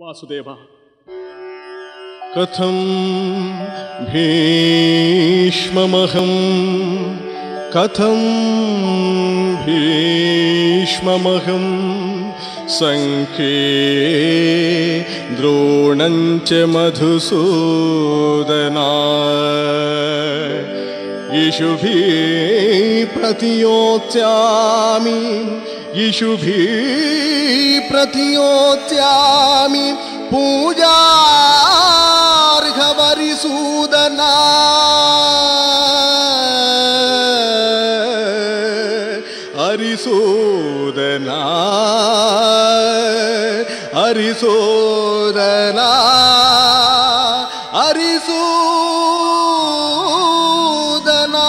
ವಾಸುದೇವ ಕಥಂ ಭೀಷ್ಮಮಹಂ ಕಥಂ ಭೀಷ್ಮಮಹಂ ಸಂಖ್ಯೇ ದ್ರೋಣಂಚ ಮಧುಸೂದನಾ इषुभिः प्रतियोत्स्यामि इषुभिः प्रतियोत्स्यामि पूजार्हवरिसूदना हरिसूदना हरिसूदना ಹರಿಸೂದನಾ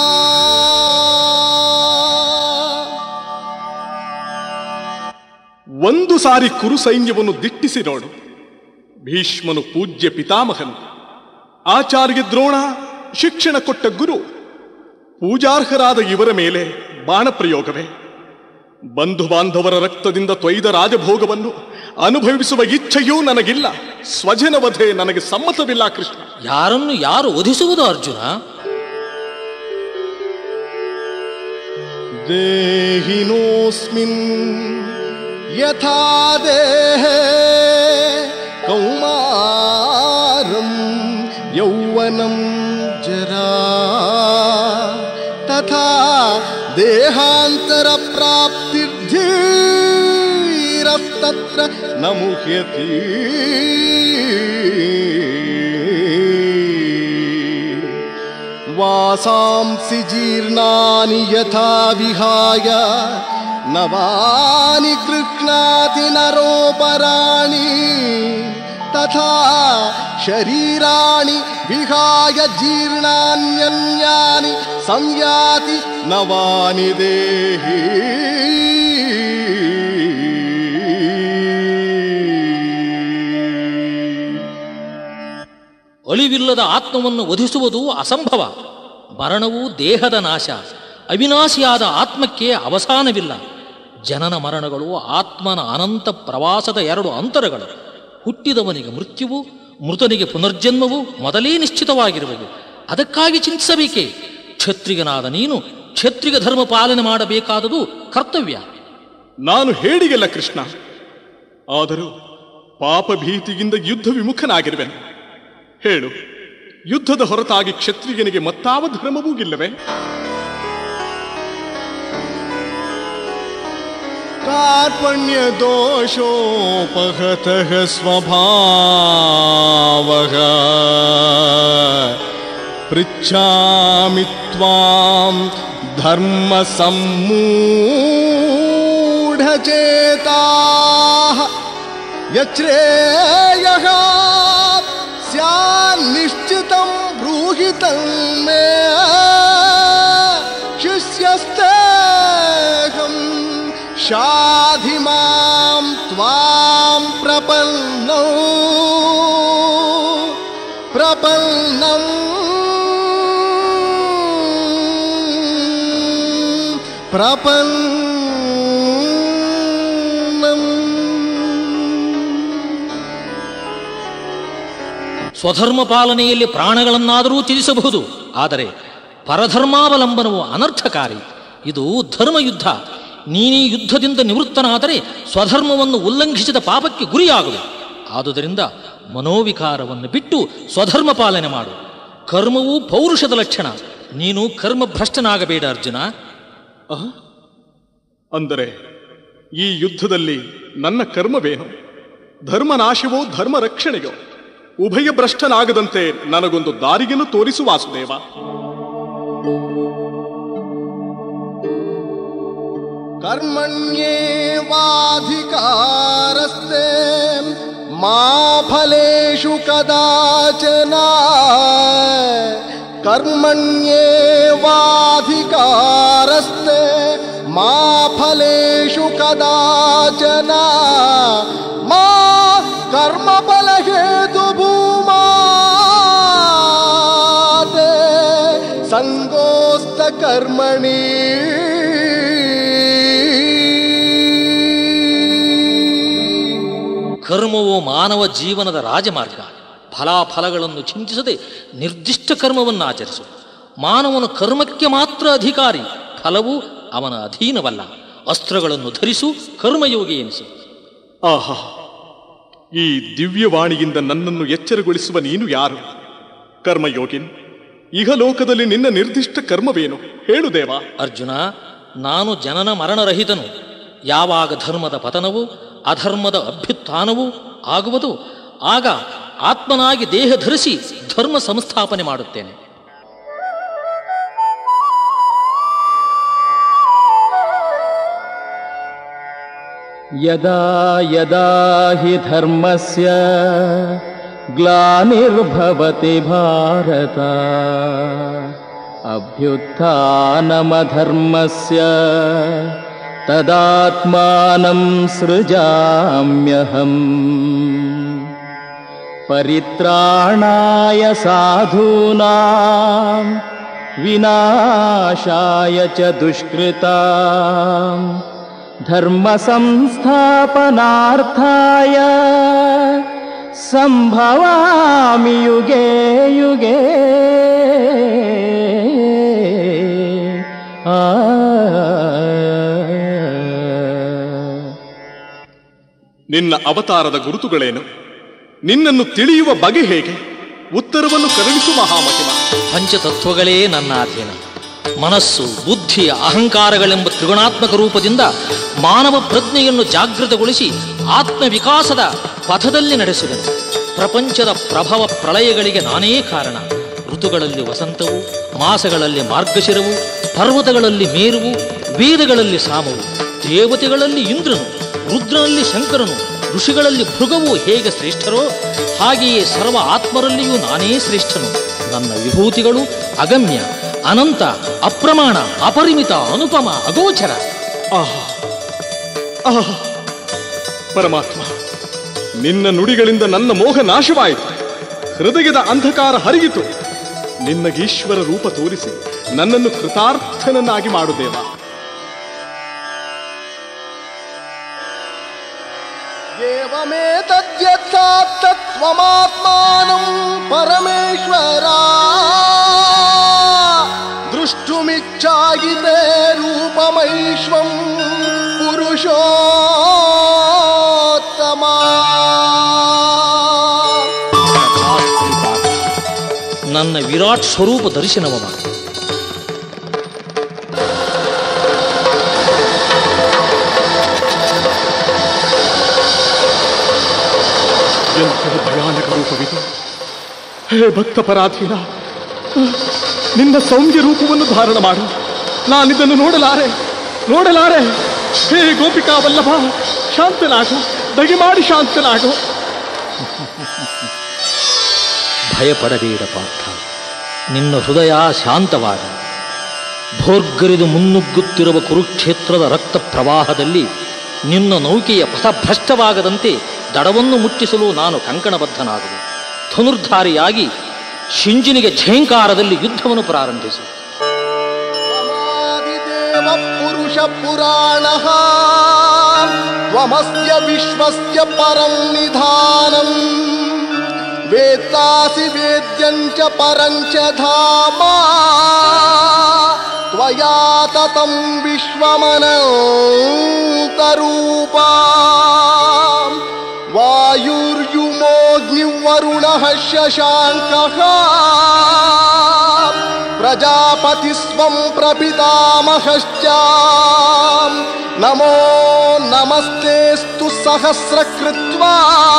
ಒಂದು ಸಾರಿ ಕುರು ಸೈನ್ಯವನ್ನು ದಿಟ್ಟಿಸಿ ನೋಡು ಭೀಷ್ಮನು ಪೂಜ್ಯ ಪಿತಾಮಹನು ಆಚಾರ್ಯ ದ್ರೋಣ ಶಿಕ್ಷಣ ಕೊಟ್ಟ ಗುರು ಪೂಜಾರ್ಹರಾದ ಇವರ ಮೇಲೆ ಬಾಣ ಪ್ರಯೋಗವೇ ಬಂಧು ಬಾಂಧವರ ರಕ್ತದಿಂದ ತೊಯ್ದ ರಾಜಭೋಗವನ್ನು ಅನುಭವಿಸುವ ಇಚ್ಛೆಯೂ ನನಗಿಲ್ಲ ಸ್ವಜನ ವಧೆ ನನಗೆ ಸಮ್ಮತವಿಲ್ಲ ಕೃಷ್ಣ ಯಾರನ್ನು ಯಾರು ವಧಿಸುವುದು ಅರ್ಜುನ ದೇಹಿನೋಸ್ಮಿನ್ ಯಥಾ ದೇಹೇ ಕೌಮಾರಂ ಯೌವನಂ ಜರಾ ತಥಾ ದೇಹಾಂತರ ಪ್ರಾಪ್ತಿರ್ಧೀರಸ್ತತ್ರ ನ ಮುಹ್ಯತಿ वासांसि जीर्णानि यथा विहाय नवानि गृह्णाति नरोपराणि तथा शरीराणि विहाय जीर्णान्यन्यानि संयाति नवानि देहि ಅಳಿವಿಲ್ಲದ ಆತ್ಮವನ್ನು ವಧಿಸುವುದು ಅಸಂಭವ ಮರಣವು ದೇಹದ ನಾಶ ಅವಿನಾಶಿಯಾದ ಆತ್ಮಕ್ಕೆ ಅವಸಾನವಿಲ್ಲ ಜನನ ಮರಣಗಳು ಆತ್ಮನ ಅನಂತ ಪ್ರವಾಸದ ಎರಡು ಅಂತರಗಳು ಹುಟ್ಟಿದವನಿಗೆ ಮೃತ್ಯುವು ಮೃತನಿಗೆ ಪುನರ್ಜನ್ಮವು ಮೊದಲೇ ನಿಶ್ಚಿತವಾಗಿರುವುದು ಅದಕ್ಕಾಗಿ ಚಿಂತಿಸಬೇಕೇ ಕ್ಷತ್ರಿಗನಾದ ನೀನು ಕ್ಷತ್ರಿಗ ಧರ್ಮ ಪಾಲನೆ ಮಾಡಬೇಕಾದುದು ಕರ್ತವ್ಯ ನಾನು ಹೇಳಿಗೆಲ್ಲ ಕೃಷ್ಣ ಆದರೂ ಪಾಪ ಭೀತಿಯಿಂದ ಯುದ್ಧ ವಿಮುಖನಾಗಿರುವೆನು ಹೇಳು ಯುದ್ಧದ ಹೊರತಾಗಿ ಕ್ಷತ್ರಿಯನಿಗೆ ಮತ್ತಾವ ಧರ್ಮವೂ ಇಲ್ಲವೇ ಕಾರ್ಪಣ್ಯ ದೋಷೋಪಹತಃ ಸ್ವಭಾವಃ ಪೃಚ್ಛಾಮಿ ತ್ವಾಂ ಧರ್ಮ ಸಮ್ಮೂಢಚೇತಾಃ ಯಚ್ರೇಯಃ ಸ್ಯಾನ್ನಿಶ್ಚಿತಂ ಬ್ರೂಹಿತಂ ಮೇ ಶಿಷ್ಯಸ್ತೇಹಂ ಶಾಧಿ ಮಾಂ ತ್ವಾಂ ಪ್ರಪನ್ನೌ ಪ್ರಪನ್ನಂ ಪ್ರಪನ್ನಂ ಸ್ವಧರ್ಮ ಪಾಲನೆಯಲ್ಲಿ ಪ್ರಾಣಗಳನ್ನಾದರೂ ತ್ಯಜಿಸಬಹುದು ಆದರೆ ಪರಧರ್ಮಾವಲಂಬನವು ಅನರ್ಥಕಾರಿ ಇದು ಧರ್ಮಯುದ್ಧ ನೀನೀ ಯುದ್ಧದಿಂದ ನಿವೃತ್ತನಾದರೆ ಸ್ವಧರ್ಮವನ್ನು ಉಲ್ಲಂಘಿಸಿದ ಪಾಪಕ್ಕೆ ಗುರಿಯಾಗುವೆ ಆದುದರಿಂದ ಮನೋವಿಕಾರವನ್ನು ಬಿಟ್ಟು ಸ್ವಧರ್ಮ ಪಾಲನೆ ಮಾಡು ಕರ್ಮವು ಪೌರುಷದ ಲಕ್ಷಣ ನೀನು ಕರ್ಮಭ್ರಷ್ಟನಾಗಬೇಡ ಅರ್ಜುನ ಅಹ? ಅಂದರೆ ಈ ಯುದ್ಧದಲ್ಲಿ ನನ್ನ ಕರ್ಮವೇನು ಧರ್ಮನಾಶವೋ ಧರ್ಮ ರಕ್ಷಣೆಯೋ ಉಭಯ ಭ್ರಷ್ಟನಾಗದಂತೆ ನನಗೊಂದು ದಾರಿಯನ್ನು ತೋರಿಸು ವಾಸುದೇವ ಕರ್ಮಣ್ಯೇವಾಧಿಕಾರಸ್ತೆ ಮಾ ಫಲೇಷು ಕದಾಚನ ಕರ್ಮಣ್ಯೇವಾಧಿಕಾರಸ್ತೆ ಮಾ ಫಲೇಷು ಕದಾಚನ ಮಾ ಕರ್ಮಫಲ ಹೇತು ಭೂಮಾತೆ ಸಂಗೋಸ್ತ ಕರ್ಮಣಿ ಕರ್ಮವು ಮಾನವ ಜೀವನದ ರಾಜಮಾರ್ಗ ಫಲಾಫಲಗಳನ್ನು ಚಿಂತಿಸದೆ ನಿರ್ದಿಷ್ಟ ಕರ್ಮವನ್ನು ಆಚರಿಸು ಮಾನವನು ಕರ್ಮಕ್ಕೆ ಮಾತ್ರ ಅಧಿಕಾರಿ ಫಲವು ಅವನ ಅಧೀನವಲ್ಲ ಅಸ್ತ್ರಗಳನ್ನು ಧರಿಸು ಕರ್ಮಯೋಗಿ ಎನಿಸು ಆಹಾ ಈ ದಿವ್ಯವಾಣಿಯಿಂದ ನನ್ನನ್ನು ಎಚ್ಚರಗೊಳಿಸುವ ನೀನು ಯಾರು ಕರ್ಮಯೋಗಿನ್ ಇಹಲೋಕದಲ್ಲಿ ನಿನ್ನ ನಿರ್ದಿಷ್ಟ ಕರ್ಮವೇನು ಹೇಳು ದೇವ ಅರ್ಜುನ ನಾನು ಜನನ ಮರಣರಹಿತನು ಯಾವಾಗ ಧರ್ಮದ ಪತನವು ಅಧರ್ಮದ ಅಭ್ಯುತ್ಥಾನವೂ ಆಗುವುದು ಆಗ ಆತ್ಮನಾಗಿ ದೇಹ ಧರಿಸಿ ಧರ್ಮ ಸಂಸ್ಥಾಪನೆ ಮಾಡುತ್ತೇನೆ यदा यदा हि धर्मस्य ग्लानिर्भवति भारत अभ्युत्थानमधर्मस्य तदात्मानं सृजाम्यहम् परित्राणाय साधूनां विनाशाय च दुष्कृताम् धर्मसंस्थापनार्थाय सम्भवामि युगे युगे आ ನಿನ್ನ ಅವತಾರದ ಗುರುತುಗಳೇನು ನಿನ್ನನ್ನು ತಿಳಿಯುವ ಬಗೆ ಹೇಗೆ ಉತ್ತರವನ್ನು ಕರುಣಿಸು ಮಹಾಮಹಿಮ ಪಂಚತತ್ವಗಳೇ ನನ್ನ ಅಧೀನ ಮನಸ್ಸು ಬುದ್ಧಿ ಅಹಂಕಾರಗಳೆಂಬ ತ್ರಿಗುಣಾತ್ಮಕ ರೂಪದಿಂದ ಮಾನವ ಪ್ರಜ್ಞೆಯನ್ನು ಜಾಗೃತಗೊಳಿಸಿ ಆತ್ಮವಿಕಾಸದ ಪಥದಲ್ಲಿ ನಡೆಸುವೆನು ಪ್ರಪಂಚದ ಪ್ರಭವ ಪ್ರಳಯಗಳಿಗೆ ನಾನೇ ಕಾರಣ ಋತುಗಳಲ್ಲಿ ವಸಂತವು ಮಾಸಗಳಲ್ಲಿ ಮಾರ್ಗಶಿರವು ಪರ್ವತಗಳಲ್ಲಿ ಮೇರುವು ವೇದಗಳಲ್ಲಿ ಸಾಮವು ದೇವತೆಗಳಲ್ಲಿ ಇಂದ್ರನು ರುದ್ರನಲ್ಲಿ ಶಂಕರನು ಋಷಿಗಳಲ್ಲಿ ಭೃಗವು ಹೇಗೆ ಶ್ರೇಷ್ಠರೋ ಹಾಗೆಯೇ ಸರ್ವ ಆತ್ಮರಲ್ಲಿಯೂ ನಾನೇ ಶ್ರೇಷ್ಠನು ನನ್ನ ವಿಭೂತಿಗಳು ಅಗಮ್ಯ ಅನಂತ ಅಪ್ರಮಾಣ ಅಪರಿಮಿತ ಅನುಪಮ ಅಗೋಚರ ಆಹಾ ಆಹಾ ಪರಮಾತ್ಮ ನಿನ್ನ ನುಡಿಗಳಿಂದ ನನ್ನ ಮೋಹ ನಾಶವಾಯಿತು ಹೃದಯದ ಅಂಧಕಾರ ಹರಿಯಿತು ನಿನ್ನಗೀಶ್ವರ ರೂಪ ತೋರಿಸಿ ನನ್ನನ್ನು ಕೃತಾರ್ಥನನ್ನಾಗಿ ಮಾಡು ದೇವ एवमेतद्यथात्तत्त्वमात्मानं परमेश्वरा द्रष्टुमिच्छायिते रूपमैश्वं पुरुषोत्तमा ನನ್ನ ವಿರಾಟ್ ಸ್ವರೂಪ ದರ್ಶನವ ಮಾಡು. ಎಂತಹ ಭಯಾನಕ ರೂಪವಿದು ಹೇ ಭಕ್ತ ಪರಾಧೀನ ನಿನ್ನ ಸೌಮ್ಯ ರೂಪವನ್ನು ಧಾರಣ ಮಾಡು ನಾನಿದನ್ನು ನೋಡಲಾರೆ ನೋಡಲಾರೆ ಹೇ ಗೋಪಿಕಾ ವಲ್ಲಭ ಶಾಂತನಾಗು ದಯಮಾಡಿ ಶಾಂತನಾಗು ಭಯಪಡಬೇಡ ಪಾರ್ಥ ನಿನ್ನ ಹೃದಯ ಶಾಂತವಾಗಿ ಭೋರ್ಗರಿದು ಮುನ್ನುಗ್ಗುತ್ತಿರುವ ಕುರುಕ್ಷೇತ್ರದ ರಕ್ತ ಪ್ರವಾಹದಲ್ಲಿ ನಿನ್ನ ನೌಕೆಯ ಪಥಭ್ರಷ್ಟವಾಗದಂತೆ ದಡವನ್ನು ಮುಟ್ಟಿಸಲು ನಾನು ಕಂಕಣಬದ್ಧನಾಗುವೆ ಧನುರ್ಧಾರಿಯಾಗಿ ಶಿಂಜಿನಿಗೆ ಝೇಂಕಾರದಲ್ಲಿ ಯುದ್ಧವನ್ನು ಪ್ರಾರಂಭಿಸು त्वमादिदेव पुरुषपुराणः त्वमस्य विश्वस्य परं निधानम् वेत्तासि वेद्यं च परं च धामा त्वया ततं विश्वमनन्तरूपा वायुर्युमोऽग्निवरुणः शशाङ्कः प्रजापतिस्वं प्रपितामहश्च नमो नमस्तेस्तु सहस्रकृत्वा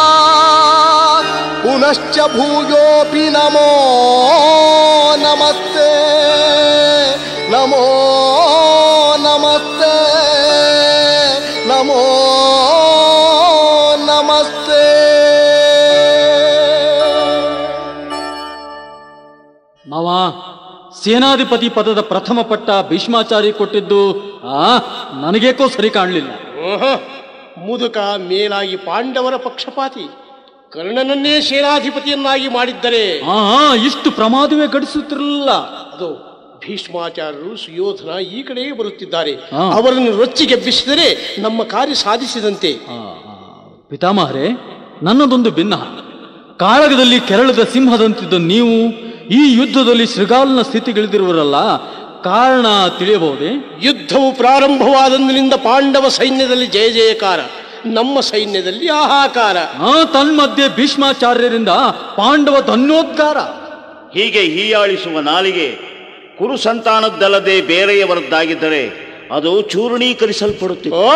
पुनश्च भूयोऽपि नमो नमस्ते नमो नमस्ते नमो नमस्ते ಮಾವ ಸೇನಾಧಿಪತಿ ಪದದ ಪ್ರಥಮ ಪಟ್ಟ ಭೀಷ್ಮಾಚಾರಿ ಕೊಟ್ಟಿದ್ದು ಆ ನನಗೇಕೋ ಸರಿ ಕಾಣಲಿಲ್ಲ ಓಹೋ ಮುದುಕ ಮೇಲಾಗಿ ಪಾಂಡವರ ಪಕ್ಷಪಾತಿ ಕರ್ಣನನ್ನೇ ಸೇನಾಧಿಪತಿಯನ್ನಾಗಿ ಮಾಡಿದ್ದರೆ ಆ ಇಷ್ಟು ಪ್ರಮಾದವೇ ಘಟಿಸುತ್ತಿರಲಿಲ್ಲ ಅದು ಭೀಷ್ಮಾಚಾರ್ಯರು ಸುಯೋಧನ ಈ ಕಡೆಯೇ ಬರುತ್ತಿದ್ದಾರೆ ಹಾ. ಅವರನ್ನು ರೊಚ್ಚಿಗೆಬ್ಬಿಸಿದರೆ ನಮ್ಮ ಕಾರ್ಯ ಸಾಧಿಸಿದಂತೆ ಆ, ಆ, ಪಿತಾಮಹರೇ ನನ್ನದೊಂದು ಭಿನ್ನ ಕಾಳಗದಲ್ಲಿ ಕೆರಳದ ಸಿಂಹದಂತಿದ್ದ ನೀವು ಈ ಯುದ್ಧದಲ್ಲಿ ಶೃಗಾಲನ ಸ್ಥಿತಿಗಿಳಿದಿರುವರಲ್ಲ ಕಾರಣ ತಿಳಿಯಬಹುದೇ ಯುದ್ಧವು ಪ್ರಾರಂಭವಾದಂದಿನಿಂದ ಪಾಂಡವ ಸೈನ್ಯದಲ್ಲಿ ಜಯ ಜಯಕಾರ ನಮ್ಮ ಸೈನ್ಯದಲ್ಲಿ ಹಾಹಾಕಾರ ಆ ತನ್ಮಧ್ಯೆ ಭೀಷ್ಮಾಚಾರ್ಯರಿಂದ ಪಾಂಡವ ಧನ್ಯೋದ್ಗಾರ ಹೀಗೆ ಹೀಯಾಳಿಸುವ ನಾಲಿಗೆ ಕುರು ಸಂತಾನದ್ದಲ್ಲದೆ ಬೇರೆಯವರದ್ದಾಗಿದ್ದರೆ ಅದು ಚೂರ್ಣೀಕರಿಸಲ್ಪಡುತ್ತಿತ್ತು ಓ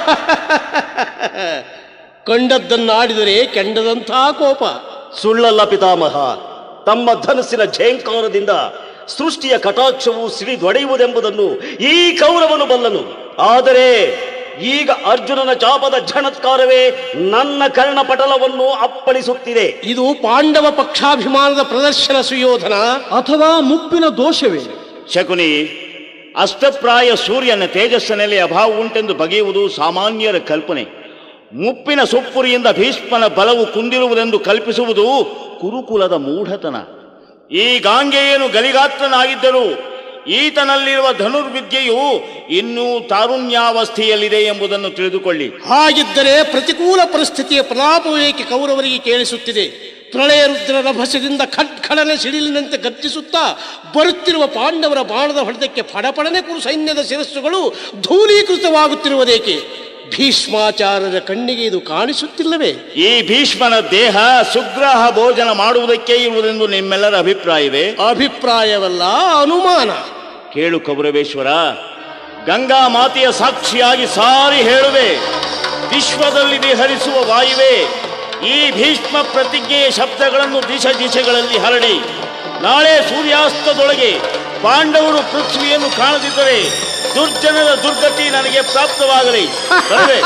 ಕಂಡದ್ದನ್ನಾಡಿದರೆ ಕೆಂಡದಂತಹ ಕೋಪ ಸುಳ್ಳಲ್ಲ ಪಿತಾಮಹ ತಮ್ಮ ಧನಸ್ಸಿನ ಝೇಂಕಾರದಿಂದ ಸೃಷ್ಟಿಯ ಕಟಾಕ್ಷವು ಸಿಡಿದೊಡೆಯುವುದೆಂಬುದನ್ನು ಈ ಕೌರವನು ಬಲ್ಲನು ಆದರೆ ಈಗ ಅರ್ಜುನನ ಚಾಪದ ಝಣತ್ಕಾರವೇ ನನ್ನ ಕರ್ಣಪಟಲವನ್ನು ಅಪ್ಪಳಿಸುತ್ತಿದೆ ಇದು ಪಾಂಡವ ಪಕ್ಷಾಭಿಮಾನದ ಪ್ರದರ್ಶನ ಸುಯೋಧನ ಅಥವಾ ಮುಪ್ಪಿನ ದೋಷವೇ ಶಕುನಿ ಅಷ್ಟಪ್ರಾಯ ಸೂರ್ಯನ ತೇಜಸ್ಸಿನಲ್ಲಿ ಅಭಾವ ಉಂಟೆಂದು ಬಗೆಯುವುದು ಸಾಮಾನ್ಯರ ಕಲ್ಪನೆ ಮುಪ್ಪಿನ ಸೊಪ್ಪುರಿಯಿಂದ ಭೀಷ್ಮನ ಬಲವು ಕುಂದಿರುವುದೆಂದು ಕಲ್ಪಿಸುವುದು ಕುರುಕುಲದ ಮೂಢತನ ಈ ಗಾಂಗೆಯೇನು ಗಲಿಗಾತ್ರನಾಗಿದ್ದರೂ ಈತನಲ್ಲಿರುವ ಧನುರ್ವಿದ್ಯೆಯು ಇನ್ನೂ ತಾರುಣ್ಯಾವಸ್ಥೆಯಲ್ಲಿದೆ ಎಂಬುದನ್ನು ತಿಳಿದುಕೊಳ್ಳಿ ಹಾಗಿದ್ದರೆ ಪ್ರತಿಕೂಲ ಪರಿಸ್ಥಿತಿಯ ಪ್ರಲಾಪವೇಕೆ ಕೌರವರಿಗೆ ಕೇಳಿಸುತ್ತಿದೆ ಪ್ರಳಯ ರುದ್ರ ರಭಸದಿಂದ ಖಡ್ಖಡನೆ ಸಿಡಿಲಿನಂತೆ ಗರ್ಜಿಸುತ್ತಾ ಬರುತ್ತಿರುವ ಪಾಂಡವರ ಬಾಣದ ಹೊಡೆದಕ್ಕೆ ಫಡಫಡನೆ ಕುರು ಸೈನ್ಯದ ಶಿರಸ್ಸುಗಳು ಧೂಳೀಕೃತವಾಗುತ್ತಿರುವುದೇಕೆ ಭೀಷ್ಮಾಚಾರ್ಯರ ಕಣ್ಣಿಗೆ ಇದು ಕಾಣಿಸುತ್ತಿಲ್ಲವೇ ಈ ಭೀಷ್ಮನ ದೇಹ ಸುಗ್ರಹ ಭೋಜನ ಮಾಡುವುದಕ್ಕೆ ಇರುವುದೆಂದು ನಿಮ್ಮೆಲ್ಲರ ಅಭಿಪ್ರಾಯವೇ ಅಭಿಪ್ರಾಯವಲ್ಲ ಅನುಮಾನ ಕೇಳು ಕೌರವೇಶ್ವರ ಗಂಗಾ ಮಾತೆಯ ಸಾಕ್ಷಿಯಾಗಿ ಸಾರಿ ಹೇಳುವೆ ವಿಶ್ವದಲ್ಲಿ ವಿಹರಿಸುವ ವಾಯುವೆ ಈ ಭೀಷ್ಮ ಪ್ರತಿಜ್ಞೆಯ ಶಬ್ದಗಳನ್ನು ದಿಶ ದಿಶೆಗಳಲ್ಲಿ ಹರಡಿ ನಾಳೆ ಸೂರ್ಯಾಸ್ತದೊಳಗೆ ಪಾಂಡವರು ಪೃಥ್ವಿಯನ್ನು ಕಾಣದಿದ್ದರೆ ದುರ್ಜನರ ದುರ್ಗತಿ ನನಗೆ ಪ್ರಾಪ್ತವಾಗಲಿ ಬರುವೆ.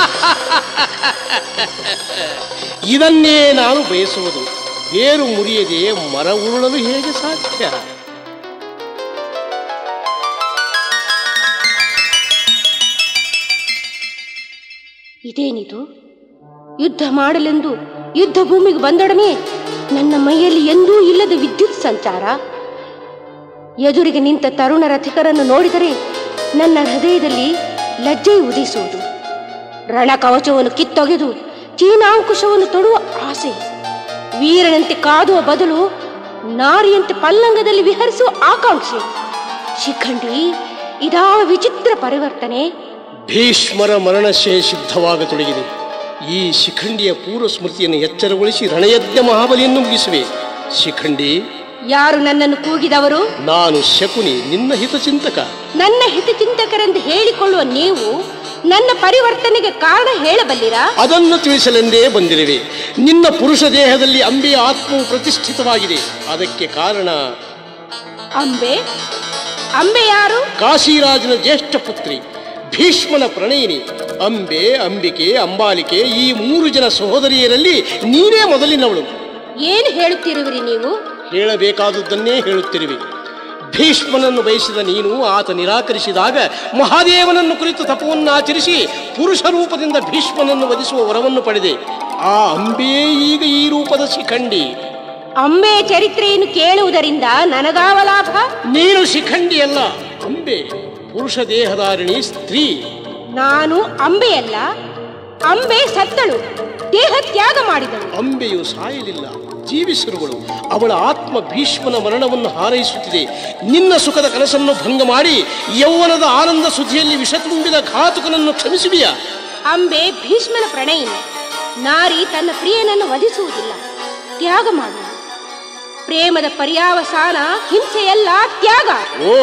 ಇದನ್ನೇ ನಾನು ಬಯಸುವುದು ಬೇರು ಮುರಿಯದೆ ಮರ ಉರುಳಲು ಹೇಗೆ ಸಾಧ್ಯ ಇದೇನಿದು ಯುದ್ಧ ಮಾಡಲೆಂದು ಯುದ್ಧ ಭೂಮಿಗೆ ಬಂದೊಡನೆ ನನ್ನ ಮೈಯಲ್ಲಿ ಎಂದೂ ಇಲ್ಲದ ವಿದ್ಯುತ್ ಸಂಚಾರ ಎದುರಿಗೆ ನಿಂತ ತರುಣ ರಥಿಕರನ್ನು ನೋಡಿದರೆ ನನ್ನ ಹೃದಯದಲ್ಲಿ ಲಜ್ಜೆ ಉದಿಸುವುದು ರಣಕವಚವನ್ನು ಕಿತ್ತೊಗೆದು ಚೀನಾಂಕುಶವನ್ನು ತೊಡುವ ಆಸೆ ವೀರನಂತೆ ಕಾದುವ ಬದಲು ನಾರಿಯಂತೆ ಪಲ್ಲಂಗದಲ್ಲಿ ವಿಹರಿಸುವ ಆಕಾಂಕ್ಷೆ ಶಿಖಂಡಿ ಇದಾವ ವಿಚಿತ್ರ ಪರಿವರ್ತನೆ ಭೀಷ್ಮರ ಮರಣಶೇ ಸಿದ್ಧವಾಗತೊಡಗಿದೆ ಈ ಶಿಖಂಡಿಯ ಪೂರ್ವ ಸ್ಮೃತಿಯನ್ನು ಎಚ್ಚರಗೊಳಿಸಿ ರಣಯಜ್ಞ ಮಹಾಬಲಿಯನ್ನು ಮುಗಿಸುವೆ ಶಿಖಂಡಿ ಯಾರು ನನ್ನನ್ನು ಕೂಗಿದವರು ನಾನು ಶಕುನಿ ನಿನ್ನ ಹಿತಚಿಂತಕ ನನ್ನ ಹಿತಚಿಂತಕರೆಂದು ಹೇಳಿಕೊಳ್ಳುವ ನೀವು ನನ್ನ ಪರಿವರ್ತನೆಗೆ ಕಾರಣ ಹೇಳಬಲ್ಲಿರಾ ಅದನ್ನು ತಿಳಿಸಲೆಂದೇ ಬಂದಿರುವೆ ನಿನ್ನ ಪುರುಷ ದೇಹದಲ್ಲಿ ಅಂಬೆಯ ಆತ್ಮವು ಪ್ರತಿಷ್ಠಿತವಾಗಿದೆ ಅದಕ್ಕೆ ಕಾರಣ ಅಂಬೆ ಅಂಬೆ ಯಾರು ಕಾಶಿರಾಜನ ಜ್ಯೇಷ್ಠ ಪುತ್ರಿ ಭೀಷ್ಮನ ಪ್ರಣಯಿನಿ ಅಂಬೆ ಅಂಬಿಕೆ ಅಂಬಾಲಿಕೆ ಈ ಮೂರು ಜನ ಸಹೋದರಿಯರಲ್ಲಿ ನೀನೇ ಮೊದಲಿನವಳು ಏನು ಹೇಳುತ್ತಿರುವಿರಿ ನೀವು ಹೇಳಬೇಕಾದುದನ್ನೇ ಹೇಳುತ್ತಿರುವೆ ಭೀಷ್ಮನನ್ನು ಬಯಸಿದ ನೀನು ಆತ ನಿರಾಕರಿಸಿದಾಗ ಮಹಾದೇವನನ್ನು ಕುರಿತು ತಪವನ್ನು ಆಚರಿಸಿ ಪುರುಷ ರೂಪದಿಂದ ಭೀಷ್ಮನನ್ನು ವಧಿಸುವ ವರವನ್ನು ಪಡೆದೆ ಆ ಅಂಬೆಯೇ ಈಗ ಈ ರೂಪದ ಶಿಖಂಡಿ ಅಂಬೆಯ ಚರಿತ್ರೆಯನ್ನು ಕೇಳುವುದರಿಂದ ನನಗಾವ ಲಾಭ ನೀನು ಶಿಖಂಡಿಯಲ್ಲ ಅಂಬೆ ಪುರುಷ ದೇಹಧಾರಿಣಿ ಸ್ತ್ರೀ ನಾನು ಅಂಬೆಯಲ್ಲ ಅಂಬೆ ಸತ್ತಳು ದೇಹ ತ್ಯಾಗ ಮಾಡಿದಳು ಅಂಬೆಯು ಸಾಯಲಿಲ್ಲ ಜೀವಿಸಿರುವಳು ಅವಳ ಆತ್ಮ ಭೀಷ್ಮನ ಮರಣವನ್ನು ಹಾರೈಸುತ್ತಿದೆ ನಿನ್ನ ಸುಖದ ಕನಸನ್ನು ಭಂಗ ಮಾಡಿ ಯೌವನದ ಆನಂದ ಸುದ್ದಿಯಲ್ಲಿ ವಿಷ ತುಂಬಿದ ಘಾತುಕನನ್ನು ಕ್ಷಮಿಸುವಿಯಾ ಅಂಬೆ ಭೀಷ್ಮನ ಪ್ರಣಯಿನಿ ನಾರಿ ತನ್ನ ಪ್ರಿಯನನ್ನು ವಧಿಸುವುದಿಲ್ಲ ತ್ಯಾಗ ಮಾಡುವ ಪ್ರೇಮದ ಪರ್ಯಾವಸಾನ ಹಿಂಸೆಯಲ್ಲ ತ್ಯಾಗ ಓ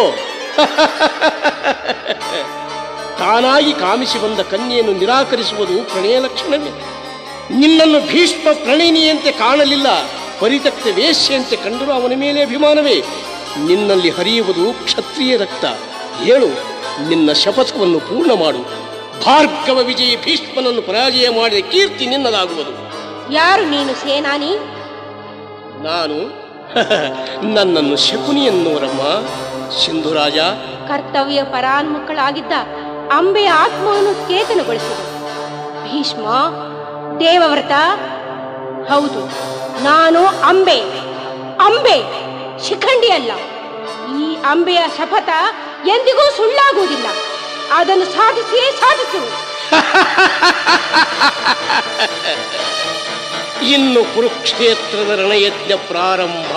ತಾನಾಗಿ ಕಾಮಿಸಿ ಬಂದ ಕನ್ಯೆಯನ್ನು ನಿರಾಕರಿಸುವುದು ಪ್ರಣಯ ಲಕ್ಷಣವೇ ನಿನ್ನನ್ನು ಭೀಷ್ಮ ಪ್ರಣಯಿನಿಯಂತೆ ಕಾಣಲಿಲ್ಲ ಪರಿತಕ್ತ ವೇಶ್ಯಂತೆ ಕಂಡರೂ ಅವನ ಮೇಲೆ ಅಭಿಮಾನವೇ ನಿನ್ನಲ್ಲಿ ಹರಿಯುವುದು ಕ್ಷತ್ರಿಯ ರಕ್ತ ಹೇಳು ನಿನ್ನ ಶಪಥವನ್ನು ಪೂರ್ಣ ಮಾಡು ಭಾರ್ಗವ ವಿಜಯಿ ಭೀಷ್ಮನನ್ನು ಪರಾಜಯ ಮಾಡಿದ ಕೀರ್ತಿ ನಿನ್ನದಾಗುವುದು ಯಾರು ನೀನು ಸೇನಾನಿ ನಾನು ನನ್ನನ್ನು ಶಕುನಿ ಎನ್ನುವರಮ್ಮ ಸಿಂಧುರಾಜ ಕರ್ತವ್ಯ ಪರಾನ್ಮುಖಳಾಗಿದ್ದ ಅಂಬೆಯ ಆತ್ಮವನ್ನು ಚೇತನಗೊಳಿಸಿದ ಭೀಷ್ಮ ದೇವವ್ರತ ಹೌದು ನಾನು ಅಂಬೆ ಅಂಬೆ ಶಿಖಂಡಿ ಅಲ್ಲ ಈ ಅಂಬೆಯ ಶಪಥ ಎಂದಿಗೂ ಸುಳ್ಳಾಗುವುದಿಲ್ಲ ಅದನ್ನು ಸಾಧಿಸಿಯೇ ಸಾಧಿಸು ಇನ್ನು ಕುರುಕ್ಷೇತ್ರದ ರಣಯಜ್ಞ ಪ್ರಾರಂಭ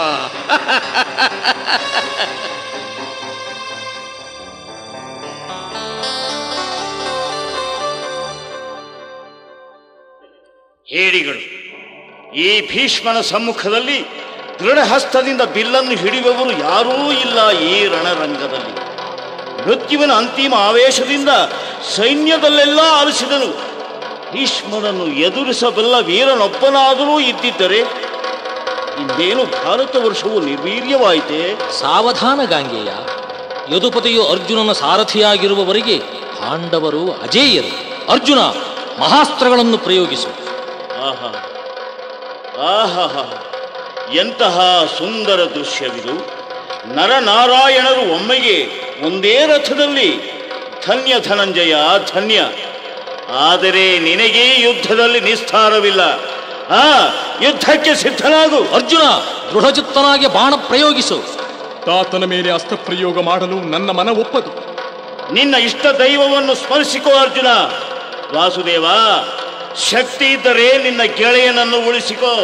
ಹೇಡಿಗಳು ಈ ಭೀಷ್ಮನ ಸಮ್ಮುಖದಲ್ಲಿ ದೃಢಹಸ್ತದಿಂದ ಬಿಲ್ಲನ್ನು ಹಿಡಿಯುವವರು ಯಾರೂ ಇಲ್ಲ ಈ ರಣರಂಗದಲ್ಲಿ ಮೃತ್ಯುವಿನ ಅಂತಿಮ ಆವೇಶದಿಂದ ಸೈನ್ಯದಲ್ಲೆಲ್ಲ ಆಲಿಸಿದನು ಭೀಷ್ಮನನ್ನು ಎದುರಿಸಬಲ್ಲ ವೀರನೊಬ್ಬನಾದರೂ ಇದ್ದಿದ್ದರೆ ಇಂದೇನು ಭಾರತ ವರ್ಷವು ನಿರ್ವೀರ್ಯವಾಯಿತೆ ಸಾವಧಾನ ಗಾಂಗೇಯ ಯದುಪತಿಯು ಅರ್ಜುನನ ಸಾರಥಿಯಾಗಿರುವವರೆಗೆ ಪಾಂಡವರು ಅಜೇಯರು ಅರ್ಜುನ ಮಹಾಸ್ತ್ರಗಳನ್ನು ಪ್ರಯೋಗಿಸು ಆಹಾ ಆಹಾ ಎಂತಹ ಸುಂದರ ದೃಶ್ಯವಿದು ನರನಾರಾಯಣರು ಒಮ್ಮೆಗೆ ಒಂದೇ ರಥದಲ್ಲಿ ಧನ್ಯ ಧನಂಜಯ ಧನ್ಯ ಆದರೆ ನಿನಗೇ ಯುದ್ಧದಲ್ಲಿ ನಿಸ್ತಾರವಿಲ್ಲ ಆ ಯುದ್ಧಕ್ಕೆ ಸಿದ್ಧನಾಗು ಅರ್ಜುನ ದೃಢಚಿತ್ತನಾಗಿ ಬಾಣ ಪ್ರಯೋಗಿಸು ತಾತನ ಮೇಲೆ ಅಸ್ತ್ರಪ್ರಯೋಗ ಮಾಡಲು ನನ್ನ ಮನ ಒಪ್ಪದು ನಿನ್ನ ಇಷ್ಟ ದೈವವನ್ನು ಸ್ಮರಿಸಿಕೋ ಅರ್ಜುನ ವಾಸುದೇವ ಶಕ್ತಿ ಇದ್ದರೆ ನಿನ್ನ ಗೆಳೆಯನನ್ನು ಉಳಿಸಿಕೋ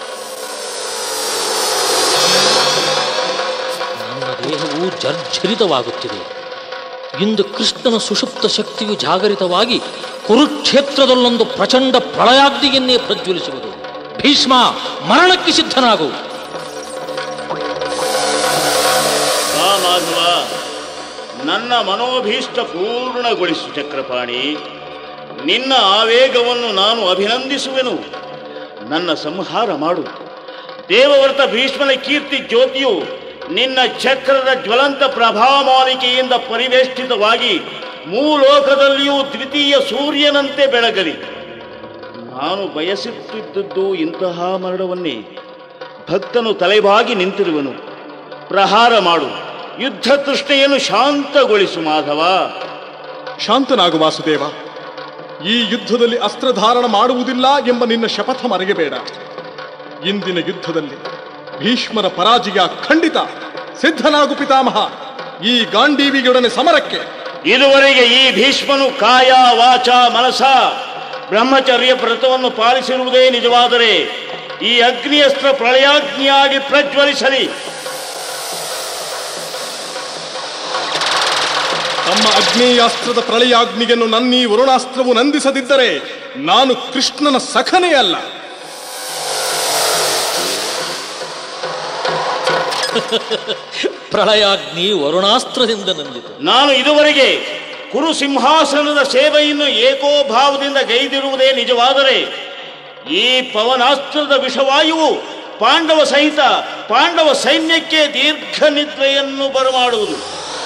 ನನ್ನ ದೇಹವು ಜರ್ಜರಿತವಾಗುತ್ತಿದೆ ಇಂದು ಕೃಷ್ಣನ ಸುಷುಪ್ತ ಶಕ್ತಿಯು ಜಾಗರಿತವಾಗಿ ಕುರುಕ್ಷೇತ್ರದಲ್ಲೊಂದು ಪ್ರಚಂಡ ಪ್ರಳಯಾಗ್ನಿಯನ್ನೇ ಪ್ರಜ್ವಲಿಸುವುದು ಭೀಷ್ಮ ಮರಣಕ್ಕೆ ಸಿದ್ಧನಾಗು ಬಾ ಮಾಧವ ನನ್ನ ಮನೋಭೀಷ್ಟ ಪೂರ್ಣಗೊಳಿಸು ಚಕ್ರಪಾಣಿ ನಿನ್ನ ಆವೇಗವನ್ನು ನಾನು ಅಭಿನಂದಿಸುವೆನು ನನ್ನ ಸಂಹಾರ ಮಾಡು ದೇವವ್ರತ ಭೀಷ್ಮನ ಕೀರ್ತಿ ಜ್ಯೋತಿಯು ನಿನ್ನ ಚಕ್ರದ ಜ್ವಲಂತ ಪ್ರಭಾಮಾಲಿಕೆಯಿಂದ ಪರಿವೇಷ್ಟಿತವಾಗಿ ಮೂಲೋಕದಲ್ಲಿಯೂ ದ್ವಿತೀಯ ಸೂರ್ಯನಂತೆ ಬೆಳಗಲಿ ನಾನು ಬಯಸುತ್ತಿದ್ದದ್ದು ಇಂತಹ ಮರಣವನ್ನೇ ಭಕ್ತನು ತಲೆಬಾಗಿ ನಿಂತಿರುವನು ಪ್ರಹಾರ ಮಾಡು ಯುದ್ಧ ತೃಷ್ಣೆಯನ್ನು ಶಾಂತಗೊಳಿಸು ಮಾಧವ ಶಾಂತನಾಗು ವಾಸುದೇವ ಈ ಯುದ್ಧದಲ್ಲಿ ಅಸ್ತ್ರಧಾರಣ ಮಾಡುವುದಿಲ್ಲ ಎಂಬ ನಿನ್ನ ಶಪಥ ಮರೆಯಬೇಡ ಇಂದಿನ ಯುದ್ಧದಲ್ಲಿ ಭೀಷ್ಮರ ಪರಾಜಯ ಖಂಡಿತ ಸಿದ್ಧನಾಗು ಪಿತಾಮಹ ಈ ಗಾಂಡೀವಿಯೊಡನೆ ಸಮರಕ್ಕೆ ಇದುವರೆಗೆ ಈ ಭೀಷ್ಮನು ಕಾಯ ವಾಚ ಮನಸ ಬ್ರಹ್ಮಚರ್ಯ ವ್ರತವನ್ನು ಪಾಲಿಸಿರುವುದೇ ನಿಜವಾದರೆ ಈ ಅಗ್ನಿಯಸ್ತ್ರ ಪ್ರಳಯಾಗ್ನಿಯಾಗಿ ಪ್ರಜ್ವಲಿಸಲಿ ತಮ್ಮ ಅಗ್ನೇಯಾಸ್ತ್ರದ ಪ್ರಳಯಾಗ್ನಿಯನ್ನು ನನ್ನೀ ವರುಣಾಸ್ತ್ರವು ನಂದಿಸದಿದ್ದರೆ ನಾನು ಕೃಷ್ಣನ ಸಖನೇ ಅಲ್ಲ ಪ್ರಳಯಾಗ್ನಿ ವರುಣಾಸ್ತ್ರದಿಂದ ನಂದಿತು ನಾನು ಇದುವರೆಗೆ ಕುರು ಸಿಂಹಾಸನದ ಸೇವೆಯನ್ನು ಏಕೋಭಾವದಿಂದ ಗೈದಿರುವುದೇ ನಿಜವಾದರೆ ಈ ಪವನಾಸ್ತ್ರದ ವಿಷವಾಯುವು ಪಾಂಡವ ಸಹಿತ ಪಾಂಡವ ಸೈನ್ಯಕ್ಕೆ ದೀರ್ಘ ನಿದ್ರೆಯನ್ನು ಬರಮಾಡುವುದು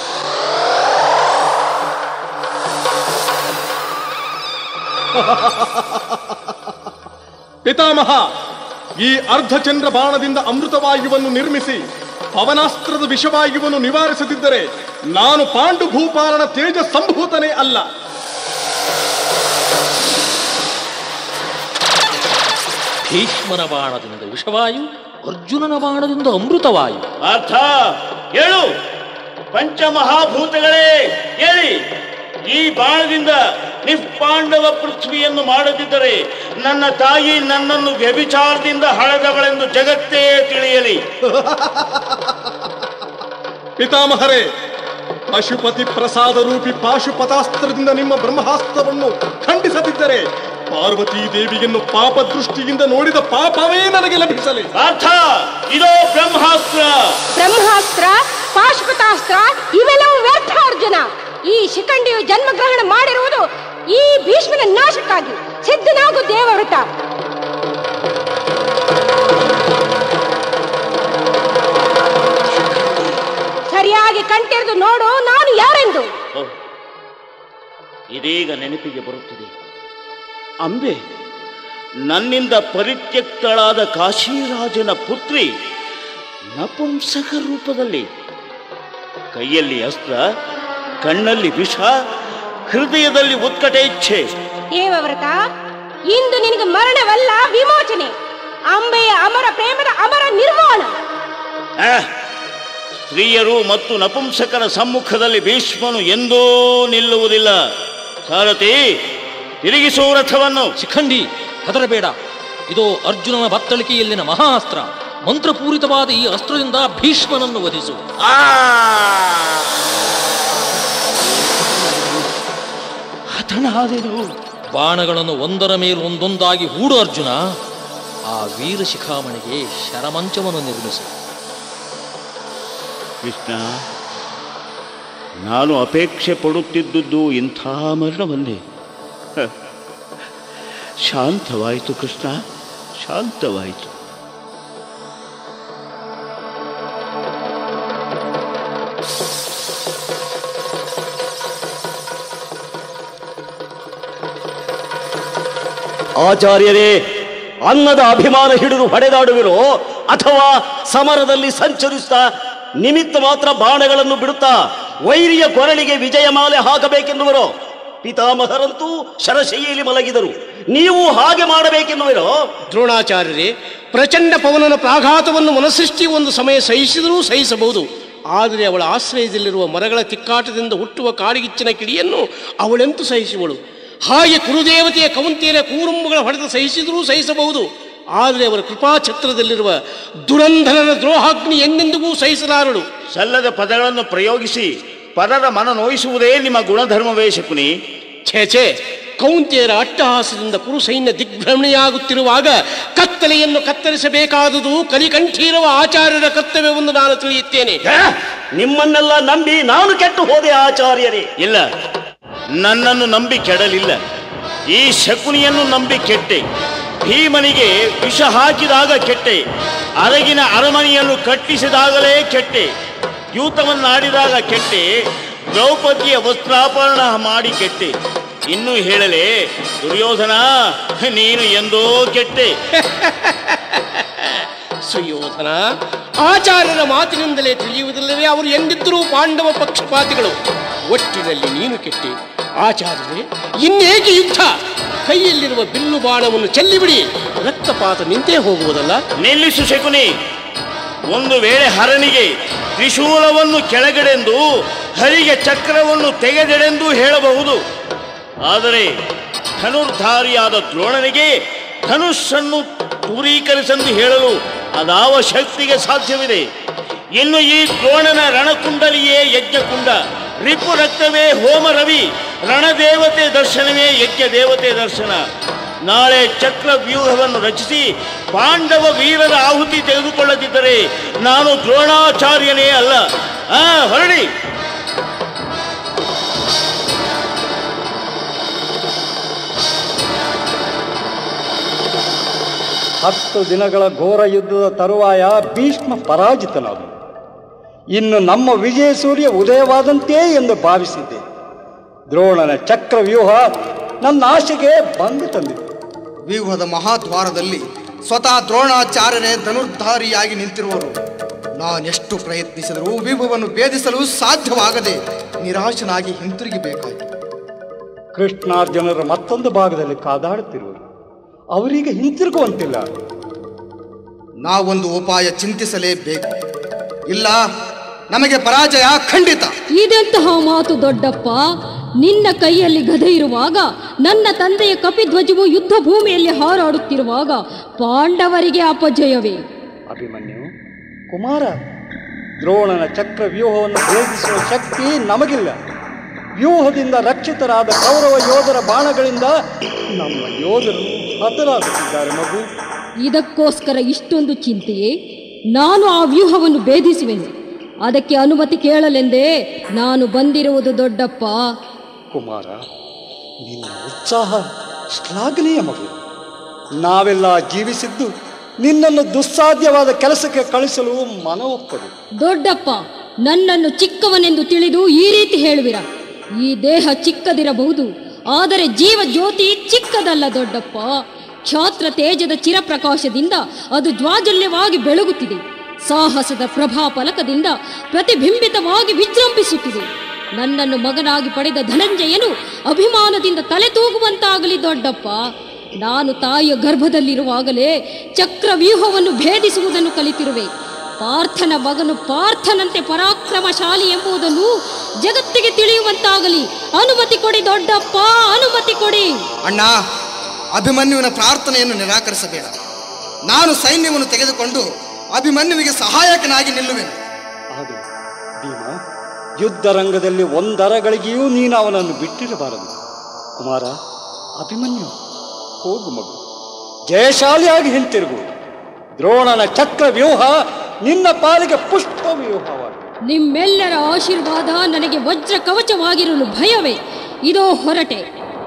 ಪಿತಾಮಹ ಈ ಅರ್ಧಚಂದ್ರ ಬಾಣದಿಂದ ಅಮೃತವಾಯುವನ್ನು ನಿರ್ಮಿಸಿ ಪವನಾಸ್ತ್ರದ ವಿಷವಾಯುವನ್ನು ನಿವಾರಿಸದಿದ್ದರೆ ನಾನು ಪಾಂಡು ಭೂಪಾಲನ ತೇಜ ಸಂಭೂತನೇ ಅಲ್ಲ ಭೀಷ್ಮನ ಬಾಣದಿಂದ ವಿಷವಾಯು ಅರ್ಜುನನ ಬಾಣದಿಂದ ಅಮೃತವಾಯು ಅರ್ಥ ಹೇಳು ಪಂಚಮಹಾಭೂತಗಳೇ ಹೇಳಿ ಈ ಬಾಣದಿಂದ ನಿಷ್ಪಾಂಡವ ಪೃಥ್ವಿಯನ್ನು ಮಾಡದಿದ್ದರೆ ನನ್ನ ತಾಯಿ ನನ್ನನ್ನು ವ್ಯಭಿಚಾರದಿಂದ ಹಳದವಳೆಂದು ಜಗತ್ತೇ ತಿಳಿಯಲಿ ಪಿತಾಮಹರೇ ಪಶುಪತಿ ಪ್ರಸಾದ ರೂಪಿ ಪಾಶುಪತಾಸ್ತ್ರದಿಂದ ನಿಮ್ಮ ಬ್ರಹ್ಮಾಸ್ತ್ರವನ್ನು ಖಂಡಿಸದಿದ್ದರೆ ಪಾರ್ವತೀ ದೇವಿಯನ್ನು ಪಾಪ ದೃಷ್ಟಿಯಿಂದ ನೋಡಿದ ಪಾಪವೇ ನನಗೆ ಲಭಿಸಲಿ ಅರ್ಥ ಇದೋ ಬ್ರಹ್ಮಾಸ್ತ್ರ ಬ್ರಹ್ಮಾಸ್ತ್ರ ಪಾಶುಪತಾಸ್ತ್ರ ಇವೆಲ್ಲವೂ ವ್ಯರ್ಥ ಅರ್ಜುನ ಈ ಶಿಖಂಡಿಯು ಜನ್ಮಗ್ರಹಣ ಮಾಡಿರುವುದು ಈ ಭೀಷ್ಮನ ನಾಶಕ್ಕಾಗಿ ಸಿದ್ಧನಾಗು ದೇವವ್ರತ ಸರಿಯಾಗಿ ಕಣ್ತೆರೆದು ನೋಡು ನಾನು ಯಾರೆಂದು ಓ, ಇದೀಗ ನೆನಪಿಗೆ ಬರುತ್ತದೆ ಅಂಬೆ ನನ್ನಿಂದ ಪರಿತ್ಯಕ್ತಳಾದ ಕಾಶಿರಾಜನ ಪುತ್ರಿ ನಪುಂಸಕ ರೂಪದಲ್ಲಿ ಕೈಯಲ್ಲಿ ಅಸ್ತ್ರ ಕಣ್ಣಲ್ಲಿ ವಿಷ ಹೃದಯದಲ್ಲಿ ಉತ್ಕಟ ಇಚ್ಛೆ ದೇವವ್ರತ ಇಂದು ನಿನಗೆ ಮರಣವಲ್ಲ ವಿಮೋಚನೆ ಅಂಬೆಯ ಅಮರ ಪ್ರೇಮದ ಅಮರ ನಿರ್ಮಾಣ ಆ, ಸ್ತ್ರೀಯರು ಮತ್ತು ನಪುಂಸಕರ ಸಮ್ಮುಖದಲ್ಲಿ ಭೀಷ್ಮನು ಎಂದೂ ನಿಲ್ಲುವುದಿಲ್ಲ ಸಾರಥಿ ತಿರುಗಿಸುವ ರಥವನ್ನು ಶಿಖಂಡಿ ಹೆದರಬೇಡ ಇದೋ ಅರ್ಜುನನ ಬತ್ತಳಿಕೆಯಲ್ಲಿನ ಮಹಾಸ್ತ್ರ ಮಂತ್ರಪೂರಿತವಾದ ಈ ಅಸ್ತ್ರದಿಂದ ಭೀಷ್ಮನನ್ನು ವಧಿಸು ಆ ಹತನಾದೆನು ಬಾಣಗಳನ್ನು ಒಂದರ ಮೇಲೆ ಒಂದೊಂದಾಗಿ ಹೂಡು ಅರ್ಜುನ ಆ ವೀರ ಶಿಖಾಮಣಿಗೆ ಶರಮಂಚವನ್ನು ನಿರ್ಮಿಸು ಕೃಷ್ಣ ನಾನು ಅಪೇಕ್ಷೆ ಪಡುತ್ತಿದ್ದುದು ಇಂಥ ಮರಣವನ್ನೇ ಹ. ಶಾಂತವಾಯಿತು ಕೃಷ್ಣ ಶಾಂತವಾಯಿತು ಆಚಾರ್ಯರೇ ಅನ್ನದ ಅಭಿಮಾನ ಹಿಡಿದು ಹೊಡೆದಾಡುವಿರೋ ಅಥವಾ ಸಮರದಲ್ಲಿ ಸಂಚರಿಸ್ತಾ ನಿಮಿತ್ತ ಮಾತ್ರ ಬಾಣಗಳನ್ನು ಬಿಡುತ್ತಾ ವೈರಿಯ ಕೊರಳಿಗೆ ವಿಜಯಮಾಲೆ ಹಾಕಬೇಕೆನ್ನುವರು ಪಿತಾಮಹರಂತೂ ಶರಶೈಯಲ್ಲಿ ಮಲಗಿದರು ನೀವು ಹಾಗೆ ಮಾಡಬೇಕೆನ್ನುವಿರೋ ದ್ರೋಣಾಚಾರ್ಯರೇ ಪ್ರಚಂಡ ಪವನನ ಪ್ರಾಘಾತವನ್ನು ಮನಸೃಷ್ಟಿ ಒಂದು ಸಮಯ ಸಹಿಸಿದರೂ ಸಹಿಸಬಹುದು ಆದರೆ ಅವಳ ಆಶ್ರಯದಲ್ಲಿರುವ ಮರಗಳ ತಿಕ್ಕಾಟದಿಂದ ಹುಟ್ಟುವ ಕಾಡಿಗಿಚ್ಚಿನ ಕಿಡಿಯನ್ನು ಅವಳೆಂತೂ ಸಹಿಸುವಳು ಹಾಗೆ ಕುರುದೇವತೆಯ ಕೌಂತಿಯರ ಕೂರುಂಬುಗಳ ಹೊಡೆತ ಸಹಿಸಿದರೂ ಸಹಿಸಬಹುದು ಆದರೆ ಅವರ ಕೃಪಾಛತ್ರದಲ್ಲಿರುವ ದುರಂಧನನ ದ್ರೋಹಾಗ್ನಿ ಎಂದೆಂದಿಗೂ ಸಹಿಸಲಾರಳು ಸಲ್ಲದ ಪದಗಳನ್ನು ಪ್ರಯೋಗಿಸಿ ಪರರ ಮನ ನೋಯಿಸುವುದೇ ನಿಮ್ಮ ಗುಣಧರ್ಮವೇ ಶಕುನಿ ಛೇ ಛೇ ಕೌಂತಿಯರ ಅಟ್ಟಹಾಸದಿಂದ ಕುರು ಸೈನ್ಯ ದಿಗ್ಭ್ರಮಣೆಯಾಗುತ್ತಿರುವಾಗ ಕತ್ತಲೆಯನ್ನು ಕತ್ತರಿಸಬೇಕಾದುದು ಕಲಿಕಂಠೀರವ ಆಚಾರ್ಯರ ಕರ್ತವ್ಯವೆಂದು ನಾನು ತಿಳಿಯುತ್ತೇನೆ ಛೇ, ನಿಮ್ಮನ್ನೆಲ್ಲ ನಂಬಿ ನಾನು ಕೆಟ್ಟು ಹೋದೆ ಆಚಾರ್ಯರೇ ಇಲ್ಲ ನನ್ನನ್ನು ನಂಬಿ ಕೆಡಲಿಲ್ಲ ಈ ಶಕುನಿಯನ್ನು ನಂಬಿ ಕೆಟ್ಟೆ ಭೀಮನಿಗೆ ವಿಷ ಹಾಕಿದಾಗ ಕೆಟ್ಟೆ ಅರಗಿನ ಅರಮನೆಯನ್ನು ಕಟ್ಟಿಸಿದಾಗಲೇ ಕೆಟ್ಟೆ ಯೂತವನ್ನಾಡಿದಾಗ ಕೆಟ್ಟೆ ದ್ರೌಪದಿಯ ವಸ್ತ್ರಾಪರಣ ಮಾಡಿ ಕೆಟ್ಟೆ ಇನ್ನು ಹೇಳಲೆ ದುರ್ಯೋಧನ ನೀನು ಎಂದೋ ಕೆಟ್ಟೆ ಸುಯೋಧನ ಆಚಾರ್ಯರ ಮಾತಿನಿಂದಲೇ ತಿಳಿಯುವುದಿಲ್ಲವೇ ಅವರು ಎಂದಿದ್ದರೂ ಪಾಂಡವ ಪಕ್ಷಪಾತಿಗಳು ಒಟ್ಟಿನಲ್ಲಿ ನೀನು ಕೆಟ್ಟಿ ಆಚಾರ್ಯರೇ ಇನ್ನೇಕೆ ಯುದ್ಧ ಕೈಯಲ್ಲಿರುವ ಬಿಲ್ಲು ಬಾಣವನ್ನು ಚೆಲ್ಲಿಬಿಡಿ ರಕ್ತಪಾತ ನಿಂತೇ ಹೋಗುವುದಲ್ಲ ನಿಲ್ಲಿಸು ಶಕುನಿ ಒಂದು ವೇಳೆ ಹರನಿಗೆ ತ್ರಿಶೂಲವನ್ನು ಕೆಳಗಡೆಂದು ಹರಿಗೆ ಚಕ್ರವನ್ನು ತೆಗೆದೆಡೆಂದು ಹೇಳಬಹುದು ಆದರೆ ಧನುರ್ಧಾರಿಯಾದ ದ್ರೋಣನಿಗೆ ಧನುಸ್ಸನ್ನು ದೂರೀಕರಿಸೆಂದು ಹೇಳಲು ಅದಾವ ಶಕ್ತಿಗೆ ಸಾಧ್ಯವಿದೆ ಇನ್ನು ಈ ದ್ರೋಣನ ರಣಕುಂಡಲಿಯೇ ಯಜ್ಞಕುಂಡ ರಿಪು ರಕ್ತವೇ ಹೋಮ ರವಿ ರಣದೇವತೆ ದರ್ಶನವೇ ಯಜ್ಞ ದೇವತೆ ದರ್ಶನ ನಾಳೆ ಚಕ್ರ ವ್ಯೂಹವನ್ನು ರಚಿಸಿ ಪಾಂಡವ ವೀರರ ಆಹುತಿ ತೆಗೆದುಕೊಳ್ಳದಿದ್ದರೆ ನಾನು ದ್ರೋಣಾಚಾರ್ಯನೇ ಅಲ್ಲ ಆ ಹೊರಡಿ ಹತ್ತು ದಿನಗಳ ಘೋರ ಯುದ್ಧದ ತರುವಾಯ ಭೀಷ್ಮ ಪರಾಜಿತನಾದನು ಇನ್ನು ನಮ್ಮ ವಿಜಯ ಸೂರ್ಯ ಉದಯವಾದಂತೆ ಎಂದು ಭಾವಿಸಿದ್ದೆ ದ್ರೋಣನ ಚಕ್ರವ್ಯೂಹ ನನ್ನ ಆಶೆಗೆ ಭಂಗ ತಂದಿದೆ ವ್ಯೂಹದ ಮಹಾದ್ವಾರದಲ್ಲಿ ಸ್ವತಃ ದ್ರೋಣಾಚಾರ್ಯರೇ ಧನುರ್ಧಾರಿಯಾಗಿ ನಿಂತಿರುವರು ನಾನೆಷ್ಟು ಪ್ರಯತ್ನಿಸಿದರೂ ವ್ಯೂಹವನ್ನು ಭೇದಿಸಲು ಸಾಧ್ಯವಾಗದೆ ನಿರಾಶನಾಗಿ ಹಿಂತಿರುಗಿಬೇಕಾಯಿತು ಕೃಷ್ಣಾರ್ಜುನರ ಮತ್ತೊಂದು ಭಾಗದಲ್ಲಿ ಕಾದಾಡುತ್ತಿರುವರು ಅವರಿಗೆ ಹಿಂತಿರುಗುವಂತಿಲ್ಲ ನಾವೊಂದು ಉಪಾಯ ಚಿಂತಿಸಲೇಬೇಕು ಇಲ್ಲ ನಮಗೆ ಪರಾಜಯ ಖಂಡಿತ ಇದೆಂತಹ ಮಾತು ದೊಡ್ಡಪ್ಪ ನಿನ್ನ ಕೈಯಲ್ಲಿ ಗದೆ ಇರುವಾಗ ನನ್ನ ತಂದೆಯ ಕಪಿಧ್ವಜವು ಯುದ್ಧ ಭೂಮಿಯಲ್ಲಿ ಹಾರಾಡುತ್ತಿರುವಾಗ ಪಾಂಡವರಿಗೆ ಅಪಜಯವೇ ಅಭಿಮನ್ಯು ಕುಮಾರ ದ್ರೋಣನ ಚಕ್ರ ವ್ಯೂಹವನ್ನು ಭೇದಿಸುವ ಶಕ್ತಿ ನಮಗಿಲ್ಲ ವ್ಯೂಹದಿಂದ ರಕ್ಷಿತರಾದ ಕೌರವ ಯೋಧರ ಬಾಣಗಳಿಂದ ನಮ್ಮ ಯೋಧರು ಹತರಾಗುತ್ತಿದ್ದಾರೆ ಮಗು ಇದಕ್ಕೋಸ್ಕರ ಇಷ್ಟೊಂದು ಚಿಂತೆಯೇ ನಾನು ಆ ವ್ಯೂಹವನ್ನು ಭೇದಿಸುವೆನು ಅದಕ್ಕೆ ಅನುಮತಿ ಕೇಳಲೆಂದೇ ನಾನು ಬಂದಿರುವುದು ದೊಡ್ಡಪ್ಪ ಕುಮಾರ ನಿನ್ನ ಉತ್ಸಾಹ ಶ್ಲಾಘನೀಯ ಮಗು ನಾವೆಲ್ಲ ಜೀವಿಸಿದ್ದು ನಿನ್ನನ್ನು ದುಸ್ಸಾಧ್ಯವಾದ ಕೆಲಸಕ್ಕೆ ಕಳಿಸಲು ಮನ ಒಪ್ಪದು ದೊಡ್ಡಪ್ಪ ನನ್ನನ್ನು ಚಿಕ್ಕವನೆಂದು ತಿಳಿದು ಈ ರೀತಿ ಹೇಳುವಿರ ಈ ದೇಹ ಚಿಕ್ಕದಿರಬಹುದು ಆದರೆ ಜೀವ ಜ್ಯೋತಿ ಚಿಕ್ಕದಲ್ಲ ದೊಡ್ಡಪ್ಪ ಕ್ಷಾತ್ರ ತೇಜದ ಚಿರಪ್ರಕಾಶದಿಂದ ಅದು ಜ್ವಾಜಲ್ಯವಾಗಿ ಬೆಳಗುತ್ತಿದೆ ಸಾಹಸದ ಪ್ರಭಾ ಫಲಕದಿಂದ ಪ್ರತಿಬಿಂಬಿತವಾಗಿ ವಿಜೃಂಭಿಸುತ್ತಿದೆ ನನ್ನನ್ನು ಮಗನಾಗಿ ಪಡೆದ ಧನಂಜಯನು ಅಭಿಮಾನದಿಂದ ತಲೆ ತೂಗುವಂತಾಗಲಿ ದೊಡ್ಡಪ್ಪ ನಾನು ತಾಯಿಯ ಗರ್ಭದಲ್ಲಿರುವಾಗಲೇ ಚಕ್ರವ್ಯೂಹವನ್ನು ಭೇದಿಸುವುದನ್ನು ಕಲಿತಿರುವೆ ಪಾರ್ಥನ ಮಗನು ಪಾರ್ಥನಂತೆ ಪರಾಕ್ರಮಶಾಲಿ ಎಂಬುದನ್ನು ಜಗತ್ತಿಗೆ ತಿಳಿಯುವಂತಾಗಲಿ ಅನುಮತಿ ಕೊಡಿ ದೊಡ್ಡಪ್ಪ ಅನುಮತಿ ಕೊಡಿ ಅಣ್ಣ ಅಭಿಮನ್ಯುವಿನ ಪ್ರಾರ್ಥನೆಯನ್ನು ನಿರಾಕರಿಸಬೇಡ ನಾನು ಸೈನ್ಯವನ್ನು ತೆಗೆದುಕೊಂಡು ಅಭಿಮನ್ಯುವಿಗೆ ಸಹಾಯಕನಾಗಿ ನಿಲ್ಲುವೆನು ಆಗಲಿ ಭೀಮ ಯುದ್ಧ ರಂಗದಲ್ಲಿ ಒಂದರಗಳಿಗೆಯೂ ನೀನು ಅವನನ್ನು ಬಿಟ್ಟಿರಬಾರದು ಕುಮಾರ ಅಭಿಮನ್ಯು ಹೋಗು ಮಗು ಜಯಶಾಲಿಯಾಗಿ ಹಿಂತಿರುಗು ದ್ರೋಣನ ಚಕ್ರ ವ್ಯೂಹ ನಿನ್ನ ಪಾಲಿಗೆ ಪುಷ್ಪ ವ್ಯೂಹವಾಗಲಿ ನಿಮ್ಮೆಲ್ಲರ ಆಶೀರ್ವಾದ ನನಗೆ ವಜ್ರ ಕವಚವಾಗಿರಲು ಭಯವೇ ಇದೋ ಹೊರಟೆ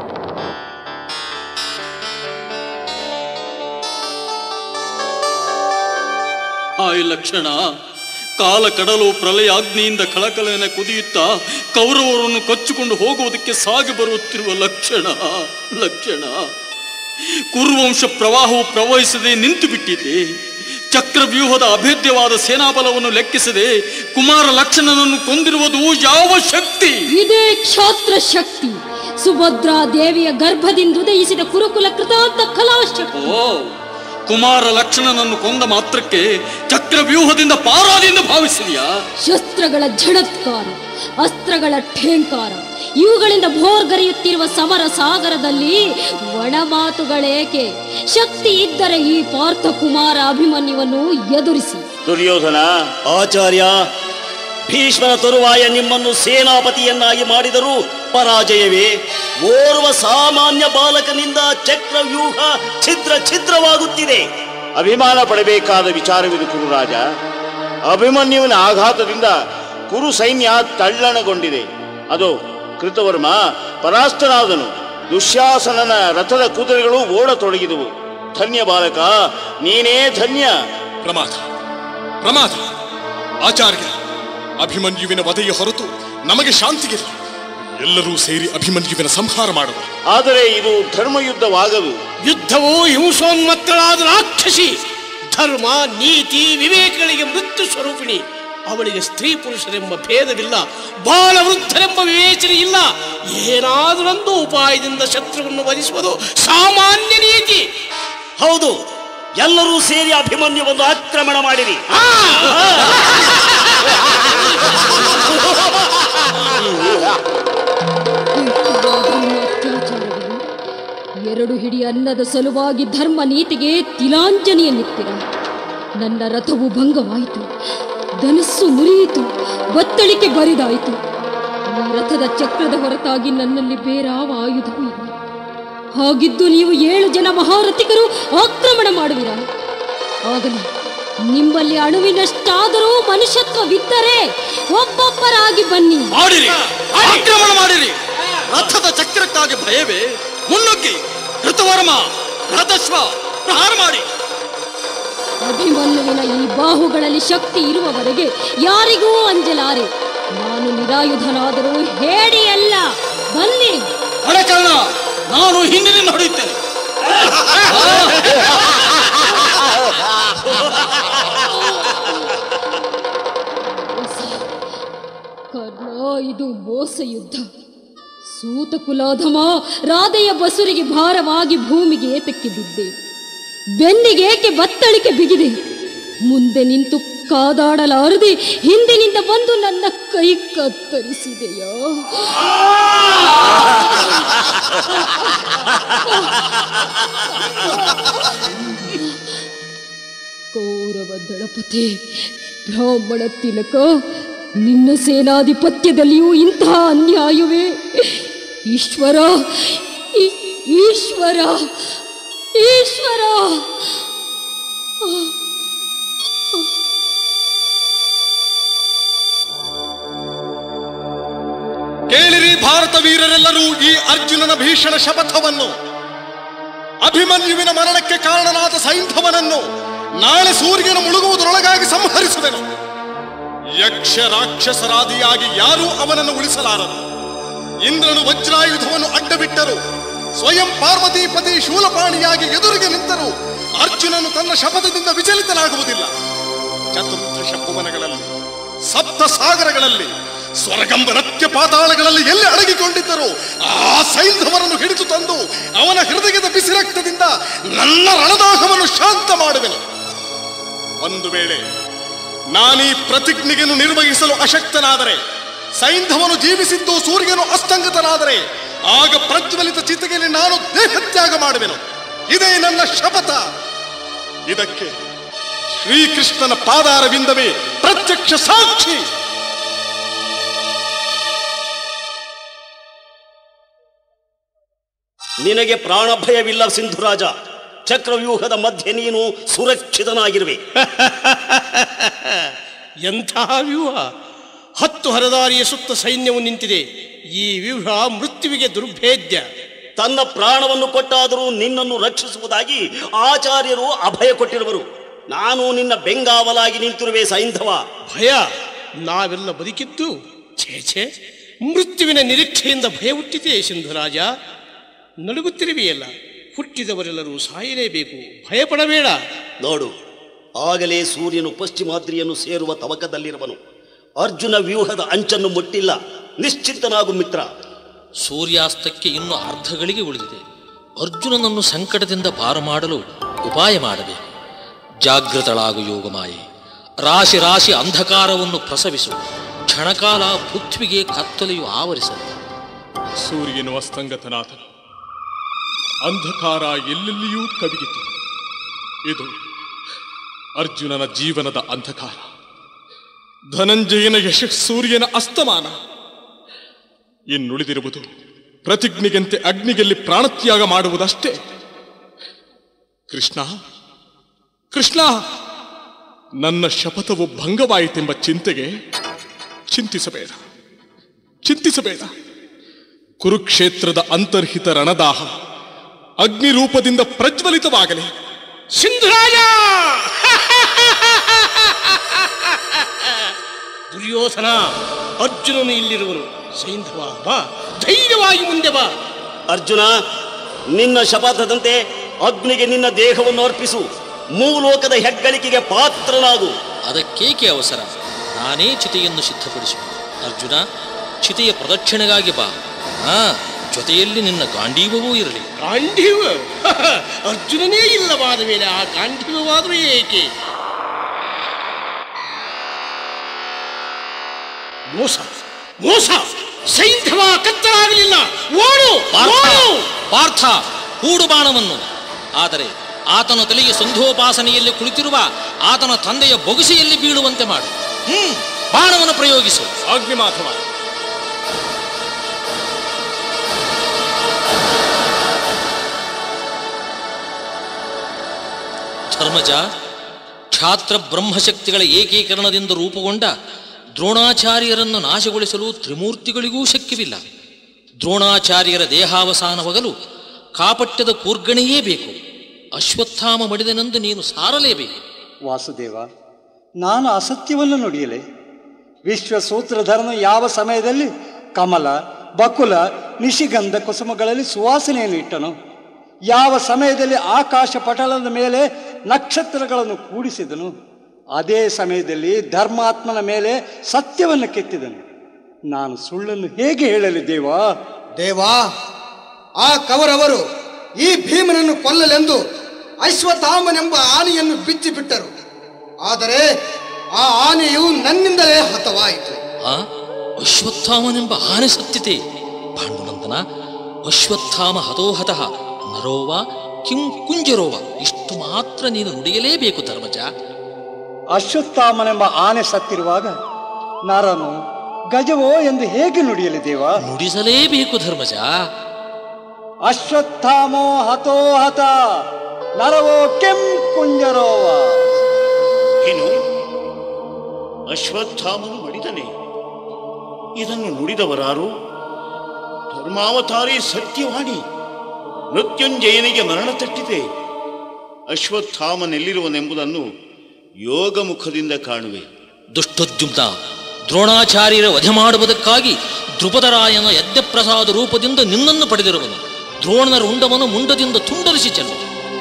ಆಯ್ ಲಕ್ಷಣ ಕಾಲ ಕಡಲು ಪ್ರಳಯಾಗ್ನಿಯಿಂದ ಕಳಕಳನೆ ಕುದಿಯುತ್ತಾ ಕೌರವರನ್ನು ಕಚ್ಚಿಕೊಂಡು ಹೋಗುವುದಕ್ಕೆ ಸಾಗಿ ಬರುತ್ತಿರುವ ಲಕ್ಷಣ ಲಕ್ಷಣ ಕುರುವಂಶ ಪ್ರವಾಹವು ಪ್ರವಹಿಸದೆ ನಿಂತು ಬಿಟ್ಟಿದೆ ಚಕ್ರವ್ಯೂಹದ ಅಭೇದ್ಯವಾದ ಸೇನಾಬಲವನ್ನು ಲೆಕ್ಕಿಸದೆ ಕುಮಾರ ಲಕ್ಷಣನನ್ನು ಕೊಂದಿರುವುದು ಯಾವ ಶಕ್ತಿ ಇದೇ ಕ್ಷಾತ್ರ ಶಕ್ತಿ ಸುಭದ್ರಾ ದೇವಿಯ ಗರ್ಭದಿಂದ ಉದಯಿಸಿದ ಕುರುಕುಲ ಕೃತಾಂತ ಕಲಾಶಕ್ತಿ ಓ ಕುಮಾರ ಲಕ್ಷಣನನ್ನು ಕೊಂದ ಮಾತ್ರಕ್ಕೆ ಚಕ್ರವ್ಯೂಹದಿಂದ ಪಾರಾದೆಂದು ಭಾವಿಸಿದೆಯಾ ಶಸ್ತ್ರಗಳ ಝಡತ್ಕಾರ ಅಸ್ತ್ರಗಳ ಠೇಂಕಾರ ಇವುಗಳಿಂದ ಭೋರ್ಗರೆಯುತ್ತಿರುವ ಸಮರ ಸಾಗರದಲ್ಲಿ ಒಣ ಮಾತುಗಳೇಕೆ ಶಕ್ತಿ ಇದ್ದರೆ ಈ ಪಾರ್ಥ ಕುಮಾರ ಅಭಿಮನ್ಯುವನ್ನು ಎದುರಿಸಿ ದುರ್ಯೋಧನ ಆಚಾರ್ಯ ಭೀಷ್ಮನ ತರುವಾಯ ನಿಮ್ಮನ್ನು ಸೇನಾಪತಿಯನ್ನಾಗಿ ಮಾಡಿದರೂ ಪರಾಜಯವೇ ಓರ್ವ ಸಾಮಾನ್ಯ ಬಾಲಕನಿಂದ ಚಕ್ರವ್ಯೂಹ ಛಿದ್ರ ಛಿದ್ರವಾಗುತ್ತಿದೆ ಅಭಿಮಾನ ಪಡಬೇಕಾದ ವಿಚಾರವಿದು ಕುರುರಾಜ ಅಭಿಮನ್ಯುವಿನ ಆಘಾತದಿಂದ ಕುರು ಸೈನ್ಯ ತಳ್ಳಣಗೊಂಡಿದೆ ಅದು ಕೃತವರ್ಮ ಪರಾಸ್ತನಾದನು ದುಶ್ಯಾಸನನ ರಥದ ಕುದುರೆಗಳು ಓಡತೊಡಗಿದವು ಧನ್ಯ ಬಾಲಕ ನೀನೇ ಧನ್ಯ ಪ್ರಮಾದ ಪ್ರಮಾದ ಆಚಾರ್ಯ ಅಭಿಮನ್ಯುವಿನ ವಧೆಯ ಹೊರತು ನಮಗೆ ಶಾಂತಿಗಿಲ್ಲ ಎಲ್ಲರೂ ಸೇರಿ ಅಭಿಮನ್ಯುವಿನ ಸಂಹಾರ ಮಾಡುವ ಆದರೆ ಇದು ಧರ್ಮಯುದ್ಧವಾಗದು ಯುದ್ಧವು ಹಿಂಸೋನ್ಮತ್ತಳಾದ ರಾಕ್ಷಸಿ ಧರ್ಮ ನೀತಿ ವಿವೇಕಗಳಿಗೆ ಮೃತ್ಯು ಸ್ವರೂಪಿಣಿ ಅವಳಿಗೆ ಸ್ತ್ರೀ ಪುರುಷರೆಂಬ ಭೇದವಿಲ್ಲ ಬಾಲ ವೃದ್ಧರೆಂಬ ವಿವೇಚನೆ ಇಲ್ಲ ಏನಾದರೊಂದು ಉಪಾಯದಿಂದ ಶತ್ರುವನ್ನು ವಧಿಸುವುದು ಸಾಮಾನ್ಯ ನೀತಿ ಹೌದು ಎಲ್ಲರೂ ಸೇರಿ ಅಭಿಮನ್ಯುವನ್ನು ಆಕ್ರಮಣ ಮಾಡಿರಿ ಅತ್ಯಾಚಾರಗಳು ಎರಡು ಹಿಡಿ ಅನ್ನದ ಸಲುವಾಗಿ ಧರ್ಮ ನೀತಿಗೆ ತಿಲಾಂಜನಿಯನ್ನಿತ್ತಿರ ನನ್ನ ರಥವು ಭಂಗವಾಯಿತು ಧನಸ್ಸು ಮುರಿಯಿತು ಬತ್ತಳಿಕೆ ಬರಿದಾಯಿತು ಈ ರಥದ ಚಕ್ರದ ಹೊರತಾಗಿ ನನ್ನಲ್ಲಿ ಬೇರಾವ ಆಯುಧವೂ ಇಲ್ಲ ಹಾಗಿದ್ದು ನೀವು ಏಳು ಜನ ಮಹಾರಥಿಕರು ಆಕ್ರಮಣ ಮಾಡುವಿರ ಆಗಲಿ ನಿಮ್ಮಲ್ಲಿ ಅಣುವಿನಷ್ಟಾದರೂ ಮನುಷ್ಯತ್ವವಿದ್ದರೆ ಒಬ್ಬೊಬ್ಬರಾಗಿ ಬನ್ನಿ ಮಾಡಿರಿ ಆಕ್ರಮಣ ಮಾಡಿರಿ ರಥದ ಚಕ್ರಕ್ಕಾಗಿ ಭಯವೇ ಮುನ್ನುಗ್ಗಿ ಋತುವರ್ಮ ರಥಶ್ವ ಪ್ರಹಾರ ಮಾಡಿ ಅಭಿಮನ್ಯುವಿನ ಈ ಬಾಹುಗಳಲ್ಲಿ ಶಕ್ತಿ ಇರುವವರೆಗೆ ಯಾರಿಗೂ ಅಂಜಲಾರೆ ನಾನು ನಿರಾಯುಧನಾದರೂ ಹೇಡಿಯಲ್ಲ ಬನ್ನಿ ಅಡಕರ್ಣ ನಾನು ಹಿಂದಿನಿಂದ ಹೊಡೆಯುತ್ತೇನೆ ಕರ್ಣ ಇದು ಮೋಸ ಯುದ್ಧ ಸೂತ ಕುಲಾಧಮ ರಾಧೆಯ ಬಸುರಿಗೆ ಭಾರವಾಗಿ ಭೂಮಿಗೆ ಏತಕ್ಕೆ ಬಿದ್ದೆ ಬೆನ್ನಿಗೇಕೆ ಬತ್ತಳಿಕೆ ಬಿಗಿದೆ ಮುಂದೆ ನಿಂತು ಕಾದಾಡಲಾರದೆ ಹಿಂದಿನಿಂದ ಬಂದು ನನ್ನ ಕೈ ಕತ್ತರಿಸಿದೆಯಾ ಕೌರವ ದಳಪತಿ ಬ್ರಾಹ್ಮಣ ತಿಲಕ ನಿನ್ನ ಸೇನಾಧಿಪತ್ಯದಲ್ಲಿಯೂ ಇಂತಹ ಅನ್ಯಾಯವೇ ಈಶ್ವರ ಈ- ಈಶ್ವರ ಈಶ್ವರ ಕೇಳಿರಿ ಭಾರತ ವೀರರೆಲ್ಲರೂ ಈ ಅರ್ಜುನನ ಭೀಷಣ ಶಪಥವನ್ನು ಅಭಿಮನ್ಯುವಿನ ಮರಣಕ್ಕೆ ಕಾರಣನಾದ ಸೈಂಧವನನ್ನು ನಾಳೆ ಸೂರ್ಯನ ಮುಳುಗುವುದರೊಳಗಾಗಿ ಸಂಹರಿಸುವೆನು ಯಕ್ಷ ರಾಕ್ಷಸರಾದಿಯಾಗಿ ಯಾರೂ ಅವನನ್ನು ಉಳಿಸಲಾರರು ಇಂದ್ರನು ವಜ್ರಾಯುಧವನ್ನು ಅಡ್ಡಬಿಟ್ಟರು ಸ್ವಯಂ ಪಾರ್ವತೀಪತಿ ಶೂಲಪಾಣಿಯಾಗಿ ಎದುರಿಗೆ ನಿಂತರು ಅರ್ಜುನನು ತನ್ನ ಶಪಥದಿಂದ ವಿಚಲಿತನಾಗುವುದಿಲ್ಲ ಚತುರ್ದಶ ಭುವನಗಳಲ್ಲಿ ಸಪ್ತ ಸಾಗರಗಳಲ್ಲಿ ಸ್ವರ್ಗಂಬ ನತ್ಯ ಪಾತಾಳಗಳಲ್ಲಿ ಎಲ್ಲಿ ಅಡಗಿಕೊಂಡಿದ್ದರು ಆ ಸೈಂಧವರನ್ನು ಹಿಡಿದು ತಂದು ಅವನ ಹೃದಯದ ಬಿಸಿ ರಕ್ತದಿಂದ ನನ್ನ ರಣದಾಹವನ್ನು ಶಾಂತ ಮಾಡುವೆನು ಒಂದು ವೇಳೆ ನಾನೀ ಪ್ರತಿಜ್ಞೆಯನ್ನು ನಿರ್ವಹಿಸಲು ಅಶಕ್ತನಾದರೆ ಸೈಂಧವನು ಜೀವಿಸಿದ್ದು ಸೂರ್ಯನು ಅಸ್ತಂಗತನಾದರೆ ಆಗ ಪ್ರಜ್ವಲಿತ ಚಿತೆಯಲ್ಲಿ ನಾನು ದೇಹತ್ಯಾಗ ಮಾಡುವೆನು ಇದೇ ನನ್ನ ಶಪಥ ಇದಕ್ಕೆ ಶ್ರೀಕೃಷ್ಣನ ಪಾದಾರವಿಂದವೇ ಪ್ರತ್ಯಕ್ಷ ಸಾಕ್ಷಿ ನಿನಗೆ ಪ್ರಾಣ ಭಯವಿಲ್ಲ ಸಿಂಧುರಾಜ ಚಕ್ರವ್ಯೂಹದ ಮಧ್ಯೆ ನೀನು ಸುರಕ್ಷಿತನಾಗಿರುವೆ ಎಂತಹ ವ್ಯೂಹ ಹತ್ತು ಹರದಾರಿಯ ಸುತ್ತ ಸೈನ್ಯವು ನಿಂತಿದೆ ಈ ವ್ಯೂಹ ಮೃತ್ಯುವಿಗೆ ದುರ್ಭೇದ್ಯ ತನ್ನ ಪ್ರಾಣವನ್ನು ಕೊಟ್ಟಾದರೂ ನಿನ್ನನ್ನು ರಕ್ಷಿಸುವುದಾಗಿ ಆಚಾರ್ಯರು ಅಭಯ ಕೊಟ್ಟಿರುವರು ನಾನು ನಿನ್ನ ಬೆಂಗಾವಲಾಗಿ ನಿಂತಿರುವೆ ಸೈಂಧವ ಭಯ ನಾವೆಲ್ಲ ಬದುಕಿದ್ದು ಛೇ ಛೇ ಮೃತ್ಯುವಿನ ನಿರೀಕ್ಷೆಯಿಂದ ಭಯ ಹುಟ್ಟಿದೆ ಸಿಂಧುರಾಜ ನಡುಗುತ್ತಿರುವೆಯಲ್ಲ ಹುಟ್ಟಿದವರೆಲ್ಲರೂ ಸಾಯಲೇಬೇಕು ಭಯಪಡಬೇಡ ನೋಡು ಆಗಲೇ ಸೂರ್ಯನು ಪಶ್ಚಿಮಾದ್ರಿಯನ್ನು ಸೇರುವ ತವಕದಲ್ಲಿರುವನು ಅರ್ಜುನ ವ್ಯೂಹದ ಅಂಚನ್ನು ಮುಟ್ಟಿಲ್ಲ ನಿಶ್ಚಿಂತನಾಗು ಮಿತ್ರ ಸೂರ್ಯಾಸ್ತಕ್ಕೆ ಇನ್ನು ಅರ್ಧಗಳಿಗೆ ಉಳಿದಿದೆ ಅರ್ಜುನನನ್ನು ಸಂಕಟದಿಂದ ಪಾರು ಮಾಡಲು ಉಪಾಯ ಮಾಡಬೇಕು ಜಾಗೃತಳಾಗು ಯೋಗಮಾಯೆ ರಾಶಿ ರಾಶಿ ಅಂಧಕಾರವನ್ನು ಪ್ರಸವಿಸು ಕ್ಷಣಕಾಲ ಪೃಥ್ವಿಗೆ ಕತ್ತಲೆಯು ಆವರಿಸಲು ಸೂರ್ಯನು ಅಸ್ತಂಗತನಾದನು ಅಂಧಕಾರ ಎಲ್ಲೆಲ್ಲಿಯೂ ಕವಿಗಿತು ಇದು ಅರ್ಜುನನ ಜೀವನದ ಅಂಧಕಾರ ಧನಂಜಯನ ಯಶಸ್ ಸೂರ್ಯನ ಅಸ್ತಮಾನ ಇನ್ನುಳಿದಿರುವುದು ಪ್ರತಿಜ್ಞೆಗಂತೆ ಅಗ್ನಿಗೆಲ್ಲಿ ಪ್ರಾಣತ್ಯಾಗ ಮಾಡುವುದಷ್ಟೇ ಕೃಷ್ಣ ಕೃಷ್ಣ ನನ್ನ ಶಪಥವು ಭಂಗವಾಯಿತೆಂಬ ಚಿಂತೆಗೆ ಚಿಂತಿಸಬೇಡ ಚಿಂತಿಸಬೇಡ ಕುರುಕ್ಷೇತ್ರದ ಅಂತರ್ಹಿತ ರಣದಾಹ ಅಗ್ನಿ ರೂಪದಿಂದ ಪ್ರಜ್ವಲಿತವಾಗಲಿ ಸಿಂಧುರಾಜ ದುರ್ಯೋಧನ ಅರ್ಜುನನು ಇಲ್ಲಿರುವನು ಸೈಂಧವ ಬಾ ಧೈರ್ಯವಾಗಿ ಮುಂದೆ ಬಾ ಅರ್ಜುನ ನಿನ್ನ ಶಪಥದಂತೆ ಅಗ್ನಿಗೆ ನಿನ್ನ ದೇಹವನ್ನು ಅರ್ಪಿಸು ಮೂಲೋಕದ ಹೆಗ್ಗಳಿಕೆಗೆ ಪಾತ್ರನಾಗು ಅದಕ್ಕೇಕೆ ಅವಸರ ನಾನೇ ಚಿತೆಯನ್ನು ಸಿದ್ಧಪಡಿಸುವೆ ಅರ್ಜುನ ಚಿತೆಯ ಪ್ರದಕ್ಷಿಣೆಗಾಗಿ ಬಾ ಹಾ ಜೊತೆಯಲ್ಲಿ ನಿನ್ನ ಗಾಂಡೀವವೂ ಇರಲಿ ಗಾಂಧೀವ ಅರ್ಜುನನೇ ಇಲ್ಲವಾದ ಮೇಲೆ ಆ ಗಾಂಧೀವವಾದರೂ ಏಕೆ ಮೋಸ ಮೋಸ ಸೈಂಧವ ಕತ್ತಲಾಗಲಿಲ್ಲ ಓಡು ಪಾರ್ಥ ಓಡು ಪಾರ್ಥ ಹೂಡು ಬಾಣವನ್ನು ಆದರೆ ಆತನ ತಲೆಗೆ ಸಂಧೋಪಾಸನೆಯಲ್ಲಿ ಕುಳಿತಿರುವ ಆತನ ತಂದೆಯ ಬೊಗಸೆಯಲ್ಲಿ ಬೀಳುವಂತೆ ಮಾಡು ಹ್ಮ್ ಬಾಣವನ್ನು ಪ್ರಯೋಗಿಸು ಅಗ್ನಿಮಾಧವ ಧರ್ಮಜ ಕ್ಷಾತ್ರ ಬ್ರಹ್ಮಶಕ್ತಿಗಳ ಏಕೀಕರಣದಿಂದ ರೂಪುಗೊಂಡ ದ್ರೋಣಾಚಾರ್ಯರನ್ನು ನಾಶಗೊಳಿಸಲು ತ್ರಿಮೂರ್ತಿಗಳಿಗೂ ಶಕ್ಯವಿಲ್ಲ ದ್ರೋಣಾಚಾರ್ಯರ ದೇಹಾವಸಾನವಾಗಲು ಕಾಪಟ್ಯದ ಕೂರ್ಗಣೆಯೇ ಬೇಕು ಅಶ್ವತ್ಥಾಮ ಮಡಿದನೆಂದು ನೀನು ಸಾರಲೇಬೇಕು ವಾಸುದೇವ ನಾನು ಅಸತ್ಯವನ್ನು ನುಡಿಯಲೆ ವಿಶ್ವಸೂತ್ರಧರನು ಯಾವ ಸಮಯದಲ್ಲಿ ಕಮಲ ಬಕುಲ ನಿಶಿಗಂಧ ಕುಸುಮಗಳಲ್ಲಿ ಸುವಾಸನೆಯನ್ನು ಇಟ್ಟನು ಯಾವ ಸಮಯದಲ್ಲಿ ಆಕಾಶ ಪಟಲದ ಮೇಲೆ ನಕ್ಷತ್ರಗಳನ್ನು ಕೂಡಿಸಿದನು ಅದೇ ಸಮಯದಲ್ಲಿ ಧರ್ಮಾತ್ಮನ ಮೇಲೆ ಸತ್ಯವನ್ನು ಕೆತ್ತಿದನು ನಾನು ಸುಳ್ಳನ್ನು ಹೇಗೆ ಹೇಳಲಿ ದೇವಾ ದೇವಾ ಆ ಕವರವರು ಈ ಭೀಮನನ್ನು ಕೊಲ್ಲಲೆಂದು ಅಶ್ವತ್ಥಾಮನೆಂಬ ಆನೆಯನ್ನು ಬಿಚ್ಚಿ ಬಿಟ್ಟರು ಆದರೆ ಆ ಆನೆಯು ನನ್ನಿಂದಲೇ ಹತವಾಯಿತು ಆ ಅಶ್ವತ್ಥಾಮನೆಂಬ ಆನೆ ಸತ್ಯತೆ ಪಾಂಡುನಂದನ ಅಶ್ವತ್ಥಾಮ ಹತೋಹತಃ ನರೋವ ಕಿಂ ಕುಂಜರೋವ ಇಷ್ಟು ಮಾತ್ರ ನೀನು ನುಡಿಯಲೇಬೇಕು ಧರ್ಮಜ ಅಶ್ವತ್ಥಾಮನೆಂಬ ಆನೆ ಸತ್ತಿರುವಾಗ ನರನು ಗಜವೋ ಎಂದು ಹೇಗೆ ನುಡಿಯಲಿ ದೇವ ನುಡಿಸಲೇಬೇಕು ಧರ್ಮಜ ಅಶ್ವತ್ಥಾಮೋ ಹತೋ ಹತ ನರವೋ ಕೆಂ ಕುಂಜರೋವ ಏನು ಅಶ್ವತ್ಥಾಮನು ಮಡಿದನೆ ಇದನ್ನು ನುಡಿದವರಾರು ಧರ್ಮಾವತಾರಿ ಸತ್ಯವಾಣಿ ಮೃತ್ಯುಂಜಯನಿಗೆ ಮರಣ ತಟ್ಟಿದೆ ಅಶ್ವತ್ಥಾಮನೆಲ್ಲಿರುವನೆಂಬುದನ್ನು ಯೋಗ ಮುಖದಿಂದ ಕಾಣುವೆ ದುಷ್ಟೋದ್ಯುಮ್ನ ದ್ರೋಣಾಚಾರ್ಯರ ವಧೆ ಮಾಡುವುದಕ್ಕಾಗಿ ದ್ರುಪದರಾಯನ ಯಜ್ಞಪ್ರಸಾದ ರೂಪದಿಂದ ನಿನ್ನನ್ನು ಪಡೆದಿರುವನು ದ್ರೋಣನ ರುಂಡವನ್ನು ಮುಂಡದಿಂದ ತುಂಡರಿಸಿ ಚೆಲ್ಲು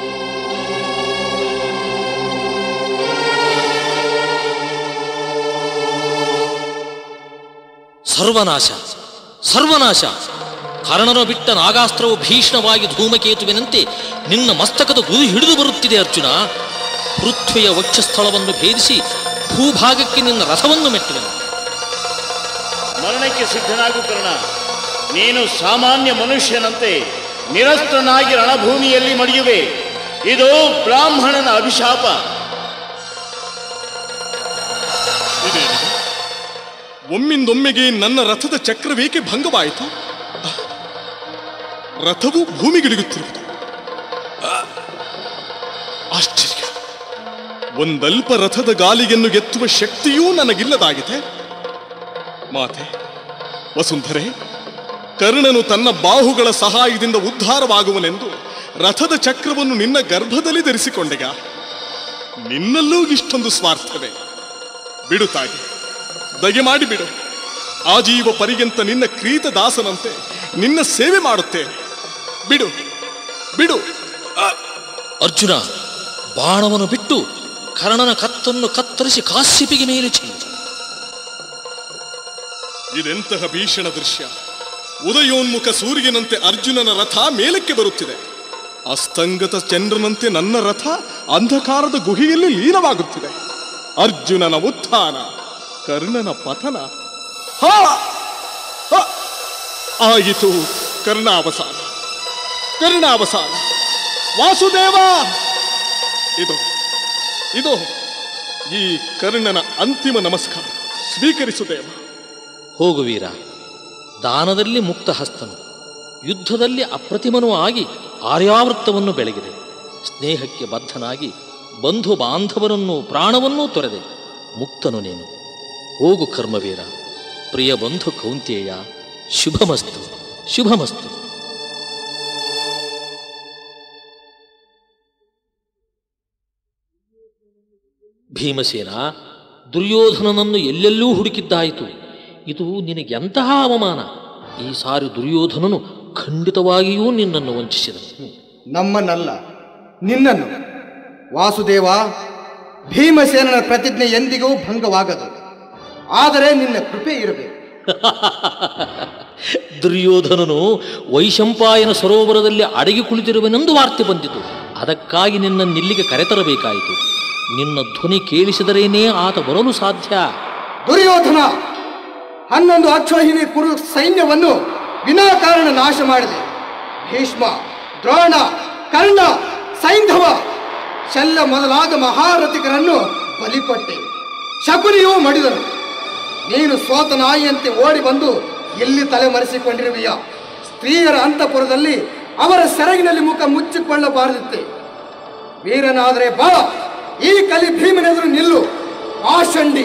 ಸರ್ವನಾಶ ಸರ್ವನಾಶ ಕರ್ಣನು ಬಿಟ್ಟ ನಾಗಾಸ್ತ್ರವು ಭೀಷಣವಾಗಿ ಧೂಮಕೇತುವಿನಂತೆ ನಿನ್ನ ಮಸ್ತಕದ ಗುರು ಹಿಡಿದು ಬರುತ್ತಿದೆ ಅರ್ಜುನ ಪೃಥ್ವಿಯ ವಕ್ಷಸ್ಥಳವನ್ನು ಭೇದಿಸಿ ಭೂಭಾಗಕ್ಕೆ ನಿನ್ನ ರಥವನ್ನು ಮೆಟ್ಟುವೆನು ಮರಣಕ್ಕೆ ಸಿದ್ಧನಾಗು ಕರ್ಣ ನೀನು ಸಾಮಾನ್ಯ ಮನುಷ್ಯನಂತೆ ನಿರಸ್ತ್ರನಾಗಿ ರಣಭೂಮಿಯಲ್ಲಿ ಮಡಿಯುವೆ ಇದು ಬ್ರಾಹ್ಮಣನ ಅಭಿಶಾಪ ಇದೇನಿದು ಒಮ್ಮಿಂದೊಮ್ಮೆಗೆ ನನ್ನ ರಥದ ಚಕ್ರವೇಕೆ ಭಂಗವಾಯಿತು ಅಹ್, ರಥವು ಭೂಮಿಗಿಳಿಗುತ್ತಿರುವುದು ಅಹ್, ಆಶ್ಚರ್ಯ ಒಂದಲ್ಪ ರಥದ ಗಾಲಿಯನ್ನು ಎತ್ತುವ ಶಕ್ತಿಯೂ ನನಗಿಲ್ಲದಾಗಿದೆ ಮಾತೆ ವಸುಂಧರೆ ಕರ್ಣನು ತನ್ನ ಬಾಹುಗಳ ಸಹಾಯದಿಂದ ಉದ್ಧಾರವಾಗುವನೆಂದು ರಥದ ಚಕ್ರವನ್ನು ನಿನ್ನ ಗರ್ಭದಲ್ಲಿ ಧರಿಸಿಕೊಂಡೆಗ ನಿನ್ನಲ್ಲೂ ಇಷ್ಟೊಂದು ಸ್ವಾರ್ಥವೇ ಬಿಡು ತಾಯಿ ದಯಮಾಡಿ ಬಿಡು ಆಜೀವ ಪರ್ಯಂತ ನಿನ್ನ ಕ್ರೀತ ದಾಸನಂತೆ ನಿನ್ನ ಸೇವೆ ಮಾಡುತ್ತೇನೆ ಬಿಡು ಬಿಡು ಅರ್ಜುನ ಬಾಣವನ್ನು ಬಿಟ್ಟು ಕರ್ಣನ ಕತ್ತನ್ನು ಕತ್ತರಿಸಿ ಕಾಶ್ಯಪಿಗೆ ಮೇಲೆ ಚೆಲ್ಲು ಇದೆಂತಹ ಭೀಷಣ ದೃಶ್ಯ ಉದಯೋನ್ಮುಖ ಸೂರ್ಯನಂತೆ ಅರ್ಜುನನ ರಥ ಮೇಲಕ್ಕೆ ಬರುತ್ತಿದೆ ಅಸ್ತಂಗತ ಚಂದ್ರನಂತೆ ನನ್ನ ರಥ ಅಂಧಕಾರದ ಗುಹೆಯಲ್ಲಿ ಲೀನವಾಗುತ್ತಿದೆ ಅರ್ಜುನನ ಉತ್ಥಾನ ಕರ್ಣನ ಪತನ ಹಾ! ಹ! ಆಯಿತು ಕರ್ಣಾವಸಾನ ಕರ್ಣಾವಸಾನ ವಾಸುದೇವ ಇದು ಇದು ಈ ಕರ್ಣನ ಅಂತಿಮ ನಮಸ್ಕಾರ ಸ್ವೀಕರಿಸು ದೇವ ಹೋಗು ವೀರ ದಾನದಲ್ಲಿ ಮುಕ್ತ ಹಸ್ತನು ಯುದ್ಧದಲ್ಲಿ ಅಪ್ರತಿಮನೂ ಆಗಿ ಆರ್ಯಾವೃತ್ತವನ್ನು ಬೆಳಗಿದೆ ಸ್ನೇಹಕ್ಕೆ ಬದ್ಧನಾಗಿ ಬಂಧು ಬಾಂಧವರನ್ನು ಪ್ರಾಣವನ್ನೂ ತೊರೆದೆ ಮುಕ್ತನು ನೀನು ಹೋಗು ಕರ್ಮವೀರ ಪ್ರಿಯ ಬಂಧು ಕೌಂತೇಯ ಶುಭಮಸ್ತು ಶುಭಮಸ್ತು ಭೀಮಸೇನ ದುರ್ಯೋಧನನನ್ನು ಎಲ್ಲೆಲ್ಲೂ ಹುಡುಕಿದ್ದಾಯಿತು ಇದು ನಿನಗೆಂತಹ ಅವಮಾನ ಈ ಸಾರಿ ದುರ್ಯೋಧನನು ಖಂಡಿತವಾಗಿಯೂ ನಿನ್ನನ್ನು ವಂಚಿಸಿದನು ನಮ್ಮನ್ನಲ್ಲ ನಿನ್ನನ್ನು ವಾಸುದೇವ ಭೀಮಸೇನನ ಪ್ರತಿಜ್ಞೆ ಎಂದಿಗೂ ಭಂಗವಾಗದು ಆದರೆ ನಿನ್ನ ಕೃಪೆ ಇರಬೇಕು ದುರ್ಯೋಧನನು ವೈಶಂಪಾಯನ ಸರೋವರದಲ್ಲಿ ಅಡಗಿ ಕುಳಿತಿರುವನೆಂದು ವಾರ್ತೆ ಬಂದಿತು ಅದಕ್ಕಾಗಿ ನಿನ್ನನ್ನು ಇಲ್ಲಿಗೆ ಕರೆತರಬೇಕಾಯಿತು ನಿನ್ನ ಧ್ವನಿ ಕೇಳಿಸಿದರೇನೇ ಆತ ಬರಲು ಸಾಧ್ಯ ದುರ್ಯೋಧನ ಹನ್ನೊಂದು ಅಕ್ಷೋಹಿಣಿ ಕುರು ಸೈನ್ಯವನ್ನು ವಿನಾಕಾರಣ ನಾಶ ಮಾಡಿದೆ ಭೀಷ್ಮ ದ್ರೋಣ ಕರ್ಣ ಸೈಂಧವ ಶಲ್ಯ ಮೊದಲಾದ ಮಹಾರಥಿಕರನ್ನು ಬಲಿಕೊಟ್ಟೆ ಶಕುನಿಯೂ ಮಡಿದನು ನೀನು ಸೋತ ನಾಯಿಯಂತೆ ಓಡಿ ಬಂದು ಎಲ್ಲಿ ತಲೆಮರೆಸಿಕೊಂಡಿರುವೆಯ ಸ್ತ್ರೀಯರ ಅಂತಃಪುರದಲ್ಲಿ ಅವರ ಸೆರಗಿನಲ್ಲಿ ಮುಖ ಮುಚ್ಚಿಕೊಳ್ಳಬಾರದಿತ್ತೆ ವೀರನಾದರೆ ಬಾ ಈ ಕಲಿ ಭೀಮನೆದುರು ನಿಲ್ಲು ಆಶಂಡಿ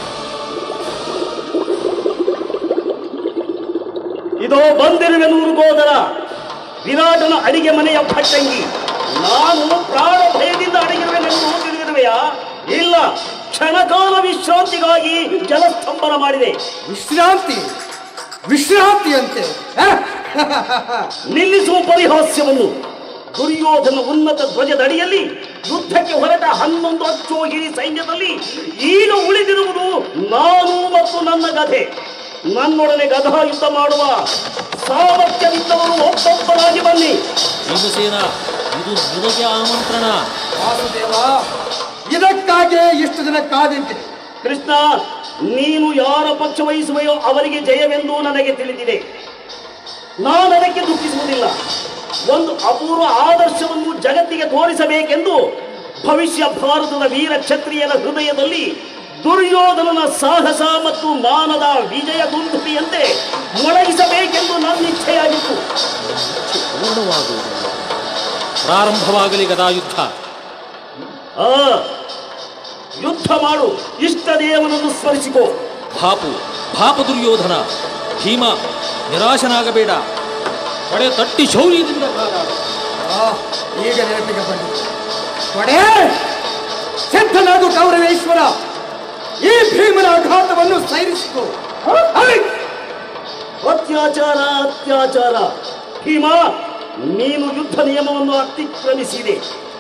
ಇದೋ ಬಂದಿರುವೆ ನೂರು ಗೋದರ ವಿರಾಟನ ಅಡಿಗೆ ಮನೆಯ ಭಟ್ಟಂಗಿ ನಾನು ಪ್ರಾಣ ಭಯದಿಂದ ಅಡಗಿರುವೆನೆಂದು ತಿಳಿದಿರುವೆಯಾ ಇಲ್ಲ ಕ್ಷಣಕಾಲ ವಿಶ್ರಾಂತಿಗಾಗಿ ಜಲಸ್ತಂಭನ ಮಾಡಿದೆ ವಿಶ್ರಾಂತಿ ವಿಶ್ರಾಂತಿ ಅಂತೆ ನಿಲ್ಲಿಸುವ ಪರಿಹಾಸ್ಯವನ್ನು ದುರ್ಯೋಧನ ಉನ್ನತ ಧ್ವಜದಡಿಯಲ್ಲಿ ಯುದ್ಧಕ್ಕೆ ಹೊರಟ ಹನ್ನೊಂದು ಅಚ್ಚೋಗಿರಿ ಸೈನ್ಯದಲ್ಲಿ ಈಗ ಉಳಿದಿರುವುದು ನಾನು ಮತ್ತು ನನ್ನ ಗದೆ ನನ್ನೊಡನೆ ಗದಾ ಯುದ್ಧ ಮಾಡುವ ಸಾಮರ್ಥ್ಯವಿದ್ದವರು ಒಬ್ಬೊಬ್ಬರಾಗಿ ಬನ್ನಿ ಭೀಮಸೇನ ಇದು ನಿನಗೆ ಆಮಂತ್ರಣ ವಾಸುದೇವ ಇದಕ್ಕಾಗಿ ಇಷ್ಟು ದಿನ ಕಾದಿದ್ದೆ ಕೃಷ್ಣ ನೀನು ಯಾರ ಪಕ್ಷ ವಹಿಸುವೆಯೋ ಅವರಿಗೆ ಜಯವೆಂದು ನನಗೆ ತಿಳಿದಿದೆ ನಾನು ಅದಕ್ಕೆ ದುಃಖಿಸುವುದಿಲ್ಲ ಒಂದು ಅಪೂರ್ವ ಆದರ್ಶವನ್ನು ಜಗತ್ತಿಗೆ ತೋರಿಸಬೇಕೆಂದು ಭವಿಷ್ಯ ಭಾರತದ ವೀರ ಕ್ಷತ್ರಿಯನ ಹೃದಯದಲ್ಲಿ ದುರ್ಯೋಧನನ ಸಾಹಸ ಮತ್ತು ಮಾನದ ವಿಜಯ ದುಂದುಪಿಯಂತೆ ಮೊಳಗಿಸಬೇಕೆಂದು ನನ್ನ ಇಚ್ಛೆಯಾಗಿತ್ತು ಪೂರ್ಣವಾಗುವುದು ಪ್ರಾರಂಭವಾಗಲಿ ಗದಾಯುದ್ಧ ಆ ಯುದ್ಧ ಮಾಡು ಇಷ್ಟ ದೇವನನ್ನು ಸ್ಮರಿಸಿಕೋ ಭಾಪು ಭಾಪ ದುರ್ಯೋಧನ ಭೀಮ ನಿರಾಶನಾಗಬೇಡ ಪಡೆ ತಟ್ಟಿ ಶೌರ್ಯದಿಂದ ಕಾದಾಡು ಆ, ಈಗ ನೆನಪಿಗೆ ಬಂದಿದೆ ಕೊಡೆ ಸಿದ್ಧನಾಗು ಕೌರವೇಶ್ವರ ಈ ಭೀಮನ ಆಘಾತವನ್ನು ಸೈರಿಸಿಕೊ ಅಲ್ಲಿ! ಅತ್ಯಾಚಾರ ಅತ್ಯಾಚಾರ ಭೀಮ ನೀನು ಯುದ್ಧ ನಿಯಮವನ್ನು ಅತಿಕ್ರಮಿಸಿದೆ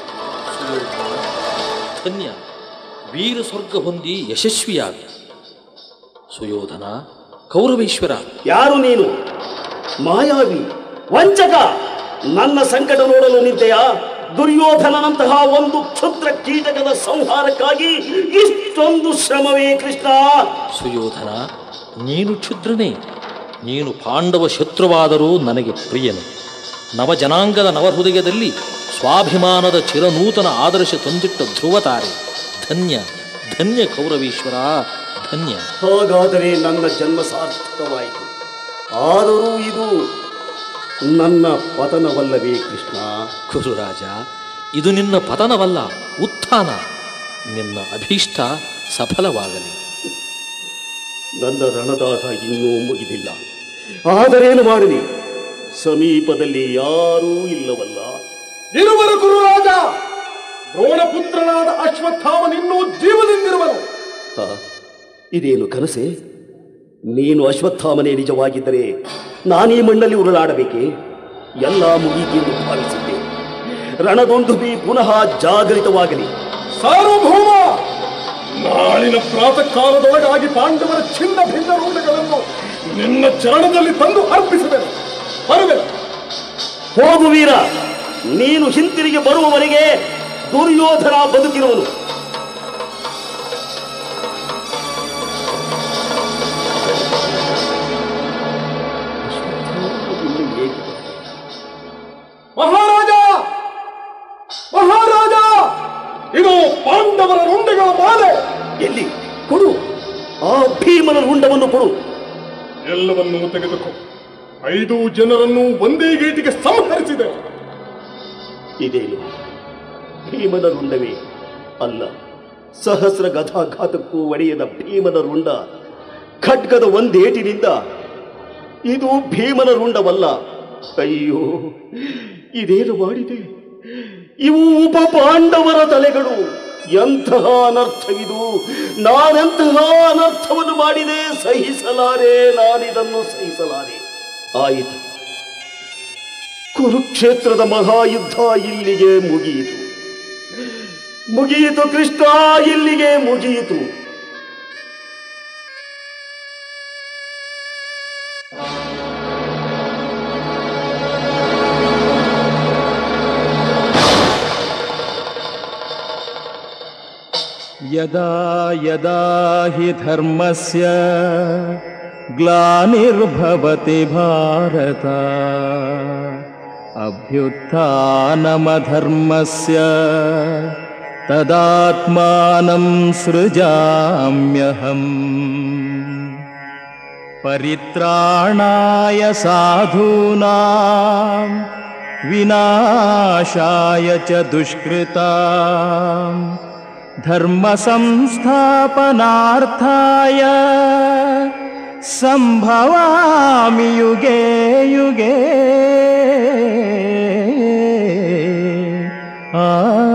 ಧನ್ಯ ವೀರ ಸ್ವರ್ಗ ಹೊಂದಿ ಯಶಸ್ವಿಯಾಗ ಸುಯೋಧನ ಕೌರವೇಶ್ವರ ಯಾರು ನೀನು ಮಾಯಾವಿ ವಂಚಕ ನನ್ನ ಸಂಕಟ ನೋಡಲು ನಿಂತೆಯಾ ದುರ್ಯೋಧನನಂತಹ ಒಂದು ಕ್ಷುದ್ರ ಕೀಟಕದ ಸಂಹಾರಕ್ಕಾಗಿ ಇಷ್ಟೊಂದು ಶ್ರಮವೇ ಕೃಷ್ಣ ಸುಯೋಧನ ನೀನು ಕ್ಷುದ್ರನೇ ನೀನು ಪಾಂಡವ ಶತ್ರುವಾದರೂ ನನಗೆ ಪ್ರಿಯನು ನವಜನಾಂಗದ ನವಹೃದಯದಲ್ಲಿ ಸ್ವಾಭಿಮಾನದ ಚಿರನೂತನ ಆದರ್ಶ ತಂದಿಟ್ಟ ಧ್ರುವತಾರೆ ಧನ್ಯ ಧನ್ಯ ಕೌರವೇಶ್ವರ ಧನ್ಯ ಹಾಗಾದರೆ ನನ್ನ ಜನ್ಮ ಸಾರ್ಥಕವಾಯಿತು ಆದರೂ ಇದು ನನ್ನ ಪತನವಲ್ಲವೇ ಕೃಷ್ಣ ಕುರುರಾಜ ಇದು ನಿನ್ನ ಪತನವಲ್ಲ ಉತ್ಥಾನ ನಿನ್ನ ಅಭೀಷ್ಟ ಸಫಲವಾಗಲಿ ನನ್ನ ರಣದಾಟ ಇನ್ನೂ ಮುಗಿದಿಲ್ಲ ಆದರೇನು ಮಾಡಲಿ ಸಮೀಪದಲ್ಲಿ ಯಾರೂ ಇಲ್ಲವಲ್ಲ ಇರುವರು ಗುರುರಾಜ ದ್ರೋಣಪುತ್ರನಾದ ಅಶ್ವತ್ಥಾಮನಿನ್ನೂ ಜೀವದಿಂದಿರುವನು ಆ, ಇದೇನು ಕನಸೆ ನೀನು ಅಶ್ವತ್ಥಾಮನೇ ನಿಜವಾಗಿದ್ದರೆ ನಾನೀ ಮಣ್ಣಲ್ಲಿ ಉರುಳಾಡಬೇಕೆ ಎಲ್ಲ ಮುಗೀತೆಂದು ಭಾವಿಸಿದ್ದೆ ರಣದೊಂದುಬಿ ಪುನಃ ಜಾಗರಿತವಾಗಲಿ ಸಾರ್ವಭೌಮ ನಾಳಿನ ಪ್ರಾತಃ ಕಾಲದೊಳಗಾಗಿ ಪಾಂಡವರ ಚಿನ್ನ ಭಿನ್ನ ರೂಪಗಳನ್ನು ನಿನ್ನ ಚರಣದಲ್ಲಿ ತಂದು ಅರ್ಪಿಸುವೆನು ಬರುವೆನು ಹೋಗು ವೀರ ನೀನು ಹಿಂತಿರುಗಿ ಬರುವವರೆಗೆ ದುರ್ಯೋಧನ ಬದುಕಿರುವನು ಮಹಾರಾಜ ಮಹಾರಾಜ ಇದು ಪಾಂಡವರ ರುಂಡೆಗಳ ಮಾಲೆ ಎಲ್ಲಿ ಕೊಡು ಆ ಭೀಮನ ರುಂಡವನ್ನು ಕೊಡು ಎಲ್ಲವನ್ನೂ ತೆಗೆದುಕೋ ಐದು ಜನರನ್ನು ಒಂದೇ ಗೇಟಿಗೆ ಸಂಹರಿಸಿದೆ ಇದೇನು ಭೀಮನ ರುಂಡವೇ ಅಲ್ಲ ಸಹಸ್ರ ಗದಾಘಾತಕ್ಕೂ ಒಡೆಯದ ಭೀಮನ ರುಂಡ ಖಡ್ಗದ ಒಂದೇಟಿನಿಂದ ಇದು ಭೀಮನ ರುಂಡವಲ್ಲ ಅಯ್ಯೋ ಇದೇನು ಮಾಡಿದೆ ಇವು ಉಪ ಪಾಂಡವರ ತಲೆಗಳು ಎಂತಹ ಅನರ್ಥವಿದು ನಾನೆಂತಹ ಅನರ್ಥವನ್ನು ಮಾಡಿದೆ ಸಹಿಸಲಾರೆ ನಾನಿದನ್ನು ಸಹಿಸಲಾರೆ ಆಯಿತು ಕುರುಕ್ಷೇತ್ರದ ಮಹಾಯುದ್ಧ ಇಲ್ಲಿಗೆ ಮುಗಿಯಿತು ಮುಗಿಯಿತು ಕೃಷ್ಣ ಇಲ್ಲಿಗೆ ಮುಗಿಯಿತು यदा यदा हि धर्मस्य ग्लानिर्भवति भारत अभ्युत्थानमधर्मस्य तदात्मानं सृजाम्यहम् परित्राणाय साधूनां विनाशाय च दुष्कृताम् धर्मसंस्थापनार्थाय सम्भवामि युगे युगे आ